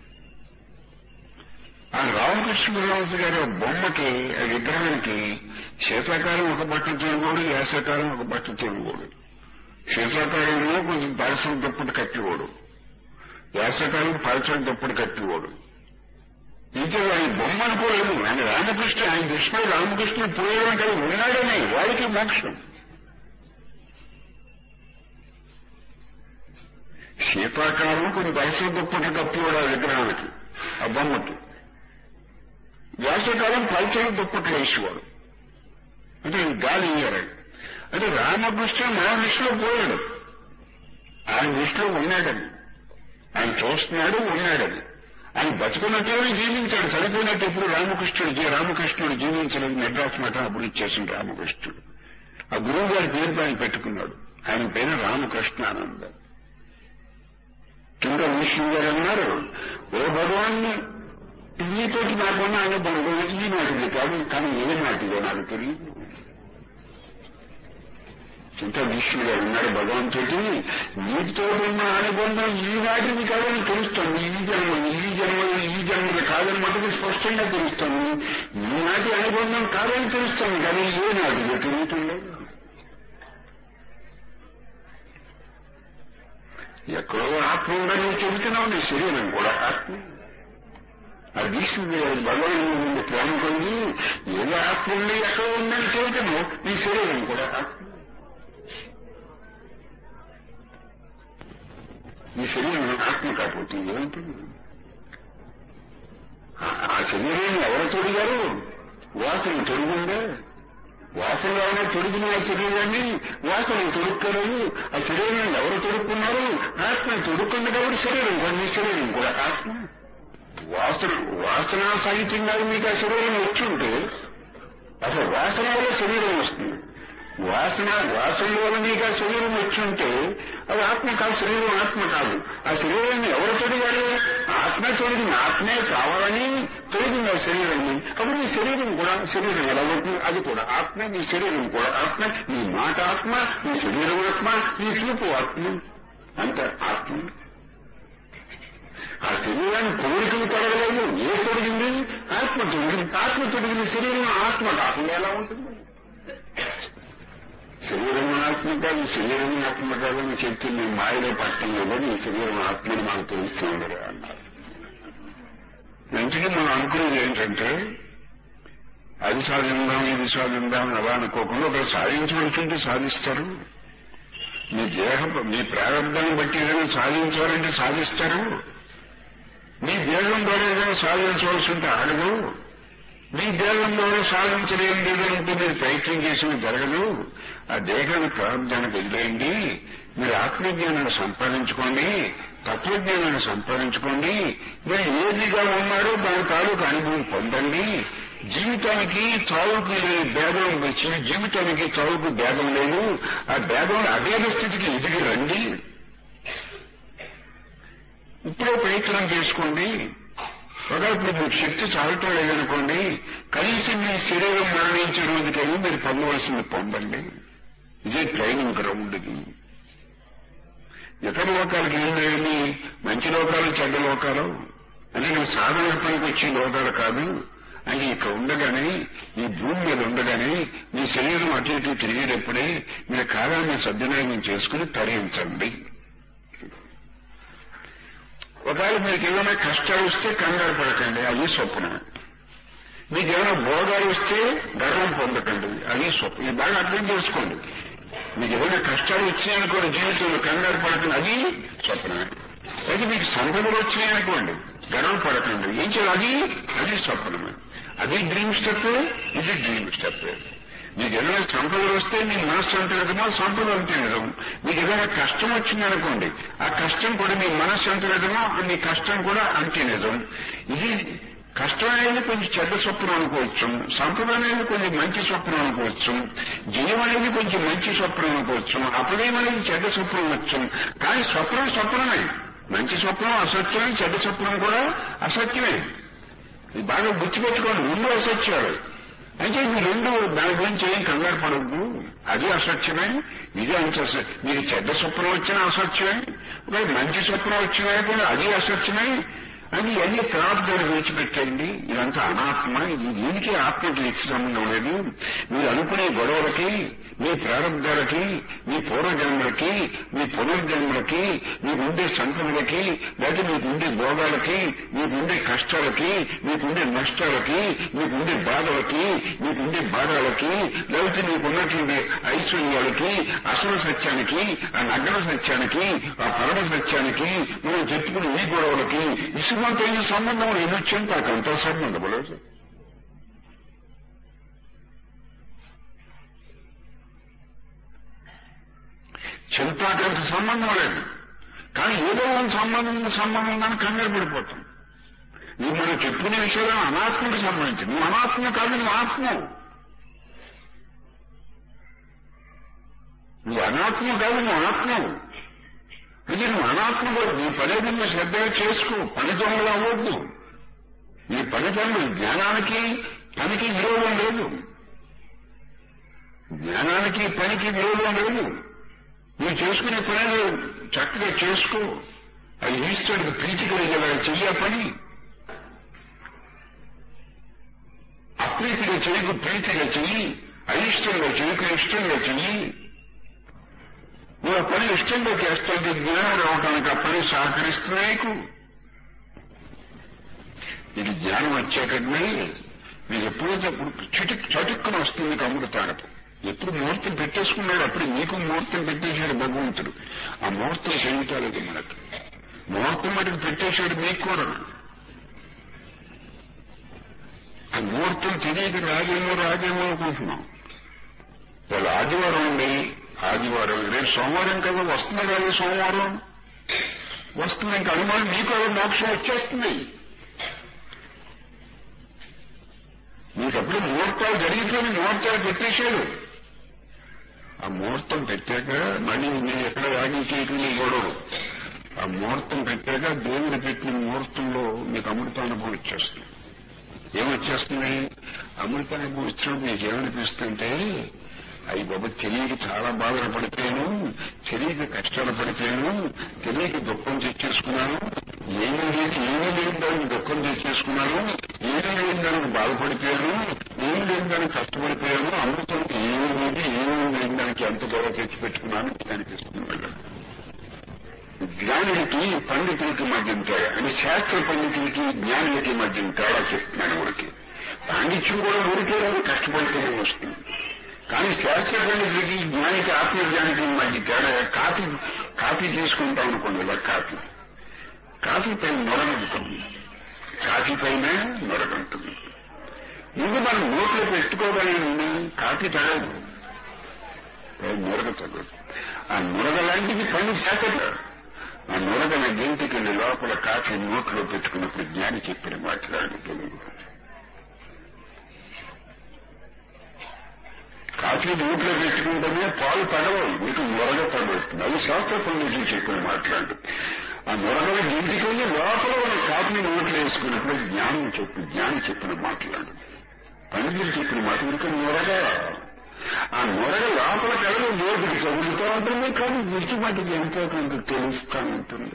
ఆ రామకృష్ణ పరమహంస గారి బొమ్మకి ఆ విగ్రహానికి శీతాకాలం ఒక బట్ట తిరుగుడు వేసవకాలం ఒక బట్ట తిరుగుడు శీతాకాలంలో కొంచెం పరసం దుప్పటి కట్టివాడు వేసవకాలం పరసం దుప్పటి కట్టివాడు ఇంకా ఆయన బొమ్మ అనుకోలేదు ఆయన రామకృష్ణ ఆయన దృష్టిలో రామకృష్ణ పోయేయడం కదా ఉన్నాడని వాడికి మోక్షం శీతాకాలం కొన్ని పరసం దుప్పటి కప్పివాడు ఆ విగ్రహానికి ఆ బొమ్మకి వేసవకాలం పల్చని దుప్పట్లు వేసేవాడు అంటే గాలి ఇయ్యారు అంటే రామకృష్ణ మన దృష్టిలో పోయాడు ఆయన దృష్టిలో ఉన్నాడని ఆయన చూస్తున్నాడు ఉన్నాడని ఆయన బతుకున్నట్టుగానే జీవించాడు చనిపోయినట్టు ఎప్పుడు రామకృష్ణుడు జీ- రామకృష్ణుడు జీవించలేదు మెడ్రాస్ మఠం అభివృద్ధి చేసిన రామకృష్ణుడు ఆ గురువు గారి పేరు ఆయన పెట్టుకున్నాడు ఆయన పేరు రామకృష్ణానంద కింద విష్ణు గారు అన్నారు ఓ భగవాన్ని నీతోటి నాకున్న అనుబంధం ఈ నాటిది కాదు కానీ ఏ నాటిదో నాకు తెలియదు చింత విష్ణుడు గారు ఉన్నారు భగవంతుడి నీటితో ఉన్న అనుబంధం ఈ నాటిది కాదని తెలుస్తుంది ఈ జన్మ ఈ జన్మ ఈ జన్మది కాదని మటుకు స్పష్టంగా తెలుస్తుంది ఈ నాటి అనుబంధం కాదని తెలుస్తుంది కానీ ఏ నాటిదో తెలియటం లేదు ఎక్కడో ఆత్మ ఉందని చెబుతున్నావు నీ శరీరం కూడా ఆత్మ అది తీసుకుంది భగవాన్ ముందు ప్రేమ కొంది ఏదో ఆత్మ ఉంది ఎక్కడ ఉందని చెబుతాను నీ శరీరం కూడా ఆత్మ నీ శరీరం ఆత్మ కాకపోతే ఏముంటుంది ఆ- ఆ శరీరాన్ని ఎవరు తొడిగారు వాసన తొడుగుందా వాసన ఏమైనా తొడిగిన ఆ శరీరాన్ని వాసన తొడుక్కోలేదు ఆ శరీరాన్ని ఎవరు తొడుక్కున్నారు ఆత్మ తొడుక్కుంది కాబట్టి శరీరం కూడా నీ శరీరం కూడా ఆత్మ వాసన వాసన సహితంగా మీకు ఆ శరీరం వచ్చి ఉంటే అసలు వాసన వల్ల శరీరం వస్తుంది వాసన వాసన వల్ల మీకు ఆ శరీరం వచ్చి ఉంటే అది ఆత్మ కాదు శరీరం ఆత్మ కాదు ఆ శరీరాన్ని ఎవరు తొడిగారు ఆత్మ తొడిగింది ఆత్మే కావాలని తొడిగింది ఆ శరీరాన్ని అప్పుడు నీ శరీరం కూడా శరీరం ఎలా అవుతుంది అది కూడా ఆత్మ నీ శరీరం కూడా ఆత్మ నీ మాట ఆత్మ నీ శరీరం ఆత్మ నీ చూపు ఆత్మ అంత ఆత్మ ఆ శరీరాన్ని కోరికలు తొడగలేదు ఏ తొడిగింది ఆత్మ తొడిగింది ఆత్మ తొడిగింది శరీరం ఆత్మ కాకుండా ఎలా ఉంటుంది శరీరం ఆత్మ కాదు శరీరం ఆత్మ కాదని చెప్తుంది మాయలో పట్టణంలో నీ శరీరం ఆత్మని మనకు తెలుస్తుంది అన్నారు వెంటనే మనం అనుకునేది ఏంటంటే అది సాధిందాం ఇది సాధిందాం అలా అనుకోకుండా ఒకరు సాధించవలసింటే సాధిస్తారు మీ దేహ మీ ప్రారంభాన్ని బట్టి ఏదైనా సాధించాలంటే సాధిస్తారు మీ దేహం ద్వారా ఏదైనా సాధించవలసి ఉంటే ఆగదు మీ దేహం ద్వారా సాధించలేని లేదంటే మీరు ప్రయత్నం చేసిన జరగదు ఆ దేహాన్ని ప్రారంభానికి వదిలేయండి మీరు ఆత్మజ్ఞానాన్ని సంపాదించుకోండి తత్వజ్ఞానాన్ని సంపాదించుకోండి మీరు ఏదిగా ఉన్నారో దాని తాలూకు అనుభవం పొందండి జీవితానికి చావుకి భేదం వచ్చి జీవితానికి చావుకు భేదం లేదు ఆ భేదం అభేద స్థితికి ఎదిగి రండి ఇప్పుడే ప్రయత్నం చేసుకోండి ఒకవేళ ఇప్పుడు మీకు శక్తి చాలటం లేదనుకోండి కనీసం మీ శరీరం మరణించే రోజుకైనా మీరు పొందవలసింది పొందండి ఇదే ట్రైనింగ్ గ్రౌండ్ ఇది ఇతర లోకాలకి ఏం లేని మంచి లోకాలు చెడ్డ లోకాలు అంటే నువ్వు సాధన పనికి వచ్చే లోకాలు కాదు అని ఇక్కడ ఉండగానే ఈ భూమి మీద ఉండగానే మీ శరీరం అటు ఇటు తిరిగేటప్పుడే మీరు కాలాన్ని సద్వినియోగం చేసుకుని తరించండి ఒకవేళ మీకు ఏమైనా కష్టాలు వస్తే కంగారు పడకండి అది స్వప్నం మీకు ఏమైనా భోగాలు వస్తే గర్వం పొందకండి అది స్వప్నం ఇది బాగా అర్థం చేసుకోండి మీకు ఏమైనా కష్టాలు వచ్చినాయనుకోండి జీవితంలో కంగారు పడకండి అది స్వప్నమే అయితే మీకు సంపదలు వచ్చినాయనుకోండి గర్వం పడకండి ఏం చేయాలి అది అది స్వప్నమే అది డ్రీమ్ స్టెప్ ఇది డ్రీమ్ స్టెప్ మీకు ఏదైనా సంపదలు వస్తే మీ మనస్సు అంటే నిజమో సంపద అంటే నిజం మీకు ఏదైనా కష్టం వచ్చిందనుకోండి ఆ కష్టం కూడా మీ మనస్సు అంటే నిజమో మీ కష్టం కూడా అంతే నిజం ఇది కష్టం అనేది కొంచెం చెడ్డ స్వప్నం అనుకోవచ్చు సంపద అనేది కొంచెం మంచి స్వప్నం అనుకోవచ్చు జయం అనేది కొంచెం మంచి స్వప్నం అనుకోవచ్చు అపజయం అనేది చెడ్డ స్వప్నం వచ్చు కానీ స్వప్నం స్వప్నమే మంచి స్వప్నం అసత్యమే చెడ్డ స్వప్నం కూడా అసత్యమే ఇది బాగా గుర్తుపెట్టుకోండి ముందు అసత్యాలు అయితే మీ రెండు దాని గురించి ఏం కంగారు పడద్దు అది అసత్యమే ఇది అంత అస- మీకు చెడ్డ స్వప్నం వచ్చినా అసత్యమే మరి మంచి స్వప్నం వచ్చినా కూడా అది అసత్యమే అని ఇవన్నీ ప్రార్థనలు విడిచిపెట్టండి ఇదంతా అనాత్మ ఇది దీనికి ఆత్మకి ఇచ్చి సంబంధం లేదు మీరు అనుకునే గొడవలకి మీ ప్రారంభాలకి మీ పూర్వజన్మలకి మీ పునర్జన్మలకి మీకుండే సంపదలకి లేకపోతే మీకుండే భోగాలకి మీకుండే కష్టాలకి మీకుండే నష్టాలకి మీకుండే బాధలకి మీకుండే బాధలకి లేకపోతే మీకున్నటువంటి ఐశ్వర్యాలకి అసలు సత్యానికి ఆ నగ్న సత్యానికి ఆ పరమ సత్యానికి మనం చెప్పుకునే ఈ గొడవలకి ఇసుమంత ఈ సంబంధం లేదు చింతకంత సంబంధం లేదు చింతకంత సంబంధం లేదు కానీ ఏదో ఒక సంబంధం ఉంది, సంబంధం ఉందని కంగారు పడిపోతాం నువ్వు మనం చెప్పుకునే విషయాలు అనాత్మకు సంబంధించి నువ్వు అనాత్మ కాదు నువ్వు ఆత్మ నువ్వు అనాత్మ కాదు నువ్వు ఆత్మవు ఇది నువ్వు అనాత్మ కూడా నీ పనేది నువ్వు శ్రద్ధగా చేసుకో పని దొంగలు అవ్వద్దు నీ పని దొంగలు జ్ఞానానికి పనికి విరోధం లేదు జ్ఞానానికి పనికి విరోధం లేదు నువ్వు చేసుకునే పని చక్కగా చేసుకో అది ఈశ్వరుడికి ప్రీతి కలిగేలా చెయ్య పని అప్రీతిగా చేయకు ప్రీతిగా చెయ్యి అయిష్టంగా చేయకు ఇష్టంగా చెయ్యి నువ్వు ఆ పని ఇష్టంగా చేస్తుంటే జ్ఞానం రావడానికి ఆ పని సహకరిస్తుంది నీకు నీకు జ్ఞానం వచ్చేటట్నే నీకు ఎప్పుడైతే అప్పుడు చిటిక్ చటుక్కున వస్తుంది నీకు అమృతారపు ఎప్పుడు ముహూర్తం పెట్టేసుకున్నాడు అప్పుడు నీకు ముహూర్తం పెట్టేశాడు భగవంతుడు ఆ ముహూర్తం చేయించాలి మనకు ముహూర్తం మటుకు పెట్టేశాడు నీకు కూడా ఆ ముహూర్తం తెలియక రాజేమో రాజేమో అనుకుంటున్నాం వాళ్ళు ఆదివారం ఉండి ఆదివారం రేపు సోమవారం కదా వస్తుంది కదా సోమవారం వస్తుంది ఇంకా అనుమానం మీకు అది మోక్షం వచ్చేస్తుంది మీకప్పుడు ముహూర్తాలు జరిగిపోయి ముహూర్తాలు పెట్టేశాడు ఆ ముహూర్తం పెట్టాక మళ్ళీ నేను ఎక్కడ యాగం చేయకుండా గొడవ ఆ ముహూర్తం పెట్టాక దేవుడు పెట్టిన ముహూర్తంలో మీకు అమృతానుభవం వచ్చేస్తుంది ఏమొచ్చేస్తుంది అమృతానుభవం వచ్చినప్పుడు మీకు ఏమనిపిస్తుంటే అయ్యి బాబు తెలియక చాలా బాధలు పడిపోయాను తెలియక కష్టాలు పడిపోయాను తెలియక దుఃఖం తెచ్చేసుకున్నాను ఏమీ లేదు ఏమీ లేని దానికి దుఃఖం తెచ్చేసుకున్నాను ఏమీ లేని దానికి బాధపడిపోయాను ఏమీ లేని దానికి కష్టపడిపోయాను అమృతం ఏమీ లేదు ఏమీ లేని దానికి ఎంత దూరం తెచ్చిపెట్టుకున్నాను అనిపిస్తుంది వాళ్ళకి జ్ఞానుడికి పండితులకి మధ్య తేడా అంటే శాస్త్ర పండితులకి జ్ఞానులకి మధ్య తేడా చెప్తున్నాను ఊరికి పాండిత్యం కూడా ఊరికే రాదు, కష్టపడితేనే వస్తుంది కానీ శాస్త్ర పండితులకి జ్ఞానికి ఆత్మజ్ఞానికి మధ్య తేడా కాఫీ కాఫీ తీసుకుంటాం అనుకోండి ఇలా కాఫీ కాఫీ పైన నొరగంటుంది కాఫీ పైన నొరగంటుంది ముందు మనం నోట్లో పెట్టుకోగలిగింది కాఫీ తగదు నొరగ తగ్గదు ఆ నొరగ లాంటిది పని శాఖలు ఆ నొరగన గెంటికి వెళ్ళి లోపల కాఫీ నోట్లో పెట్టుకున్నప్పుడు జ్ఞాని చెప్పిన మాట్లాడు తెలుగు కాఫీ నోట్లో పెట్టుకుంటేనే పాలు తగవవు మీకు నొరగ తగ్గుతుంది అది శాస్త్ర పండితులు చెప్పిన మాట్లాడు ఆ నొరగల గెంటికి వెళ్ళి లోపల మన కాఫీ నోట్లో వేసుకున్నప్పుడు జ్ఞానం చెప్పి జ్ఞాని చెప్పిన మాట్లాడు పండితులు చెప్పిన మాట నొరగ ఆ నొరగ లోపల కలలు నోటికి తగులుతూ ఉంటుంది కానీ రుచి మటుకు ఎంతో కొంత తెలుస్తూ ఉంటుంది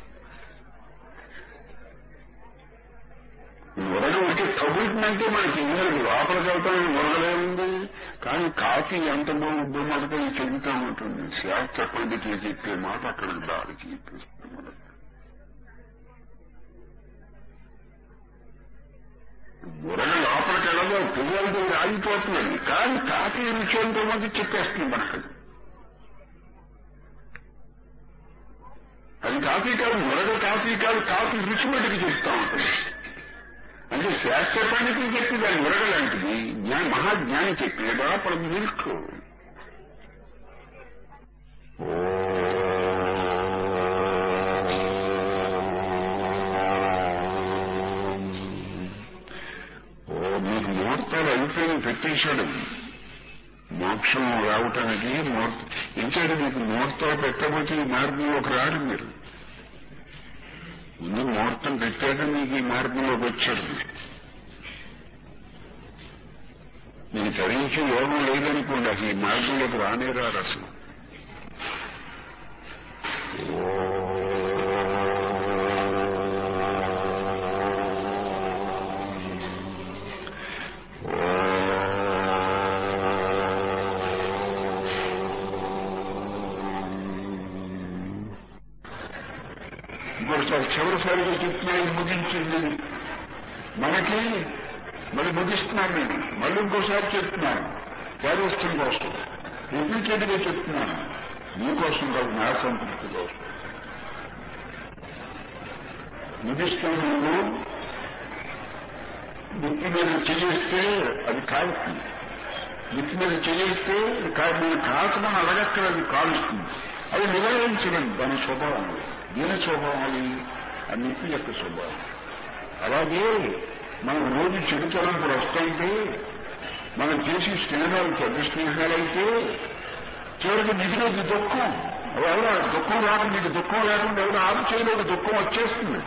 నొరగ ఉంటే తగులుతుందంటే మనకి ఇందులో లోపలికి వెళ్తామని నొరగలే ఉంది కానీ కాఫీ ఎంత బాగుందో మనకు చెబుతూ ఉంటుంది శాస్త్ర పండితులు చెప్పే మాట అక్కడ రాదు చూపిస్తుంది మనకు బుర్ర లోపలికి వెళ్ళదో పిల్లలతో ఆగిపోతున్నది కానీ కాఫీ రుచి ఎంతో మంది చెప్పేస్తుంది మనకు అది కాఫీ కాదు మరొక కాఫీ కాదు కాఫీ రుచి మటుకు చెప్తా ఉంటుంది అంటే శాస్త్ర పండితులు చెప్పి దాని మురగ లాంటిది జ్ఞా మహాజ్ఞాని చెప్పి లోపల మిల్క్ ఓ మీకు ముహూర్తాలు అయిపోయిన పెట్టేశాడు మోక్షం రావటానికి ముహూర్తం ఇంచాడు మీకు ముహూర్తాలు పెట్టబోతే ఈ మార్గంలోకి రారు మీరు ముందు ముహూర్తం పెట్టాక మీకు ఈ మార్గంలోకి వచ్చాడు మీకు చదివించే యోగం లేదనుకోండి అసలు ఈ మార్గంలోకి రానే రారు అసలు ఇంకోసారి చివరిసారిగా చెప్తున్నాను ముగించింది మనకి మళ్ళీ ముగిస్తున్నాను నేను మళ్ళీ ఇంకోసారి చెప్తున్నాను క్యారియస్తం కోసం రిపీటెడ్ గా చెప్తున్నాను మీకోసం కాదు నా సంతృప్తి కోసం ముగిస్తాను నువ్వు బుద్ధి మీద చేయిస్తే అది కాలుతుంది బుద్ధి మీద చేయిస్తే అది కాదు నేను కాల్చమని అడగక్కడ అది కాలుస్తుంది అది నివారించడం దాని స్వభావం దీని స్వభావం అది ఆ నిప్పి యొక్క స్వభావం అలాగే మనం రోజు చెడు తలంపులు వస్తుంటే మనం చేసే స్నేహాలు పెద్ద స్నేహాలైతే చివరికి మిగిలేదు దుఃఖం ఎవరు దుఃఖం రాకుండా నీకు దుఃఖం లేకుండా ఎవరు ఆపు చేయలేదు దుఃఖం వచ్చేస్తుంది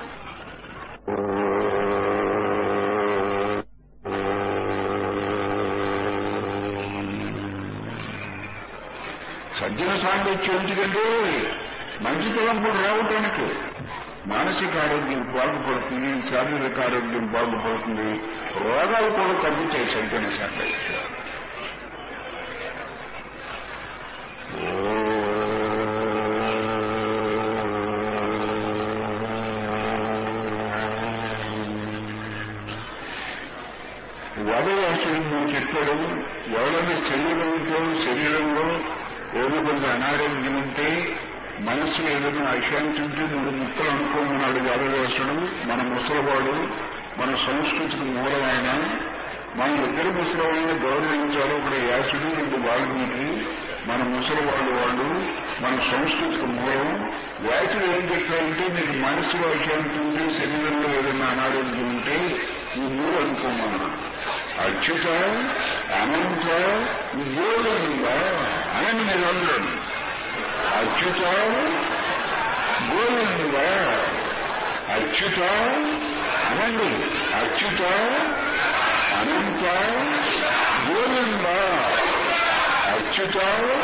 సజ్జన సాంగత్యం ఎందుకంటే మంచి తలంపులు రావటానికి మానసిక ఆరోగ్యం బాగుపడుతుంది శారీరక ఆరోగ్యం బాగుపడుతుంది రోగాలు కూడా తగ్గుతాయి సజ్జన సాంగత్యం వదవాసుడు చెప్పాడు ఎవరైనా శరీరంతో శరీరంలో ఏదో కొంచెం అనారోగ్యం ఉంటే మనస్సులో ఏదైనా అశాంతి ఉంటే మూడు ముక్కలు అనుకోమన్నాడు వేదవ్యాసుడు మన ముసలివాడు మన సంస్కృతికి మూలమైన మన ఇద్దరు ముసలివాళ్ళని గౌరవించాలి ఒకటి యాసుడు రెండు వాల్మీకి మన ముసలివాళ్ళు వాళ్ళు మన సంస్కృతికి మూలం వ్యాసుడు ఏం చెప్పారంటే మీకు మనసులో అశాంతి ఉంటే శరీరంలో ఏదైనా అనారోగ్యం ఉంటే ఈ మూడు అనుకోమన్నాడు అచ్యుత అనంత గోవింద అనని మీరు అందరూ అచ్యుత గోవింద అచ్యుత అనండి అచ్యుత అనంత గోవింద అచ్యుత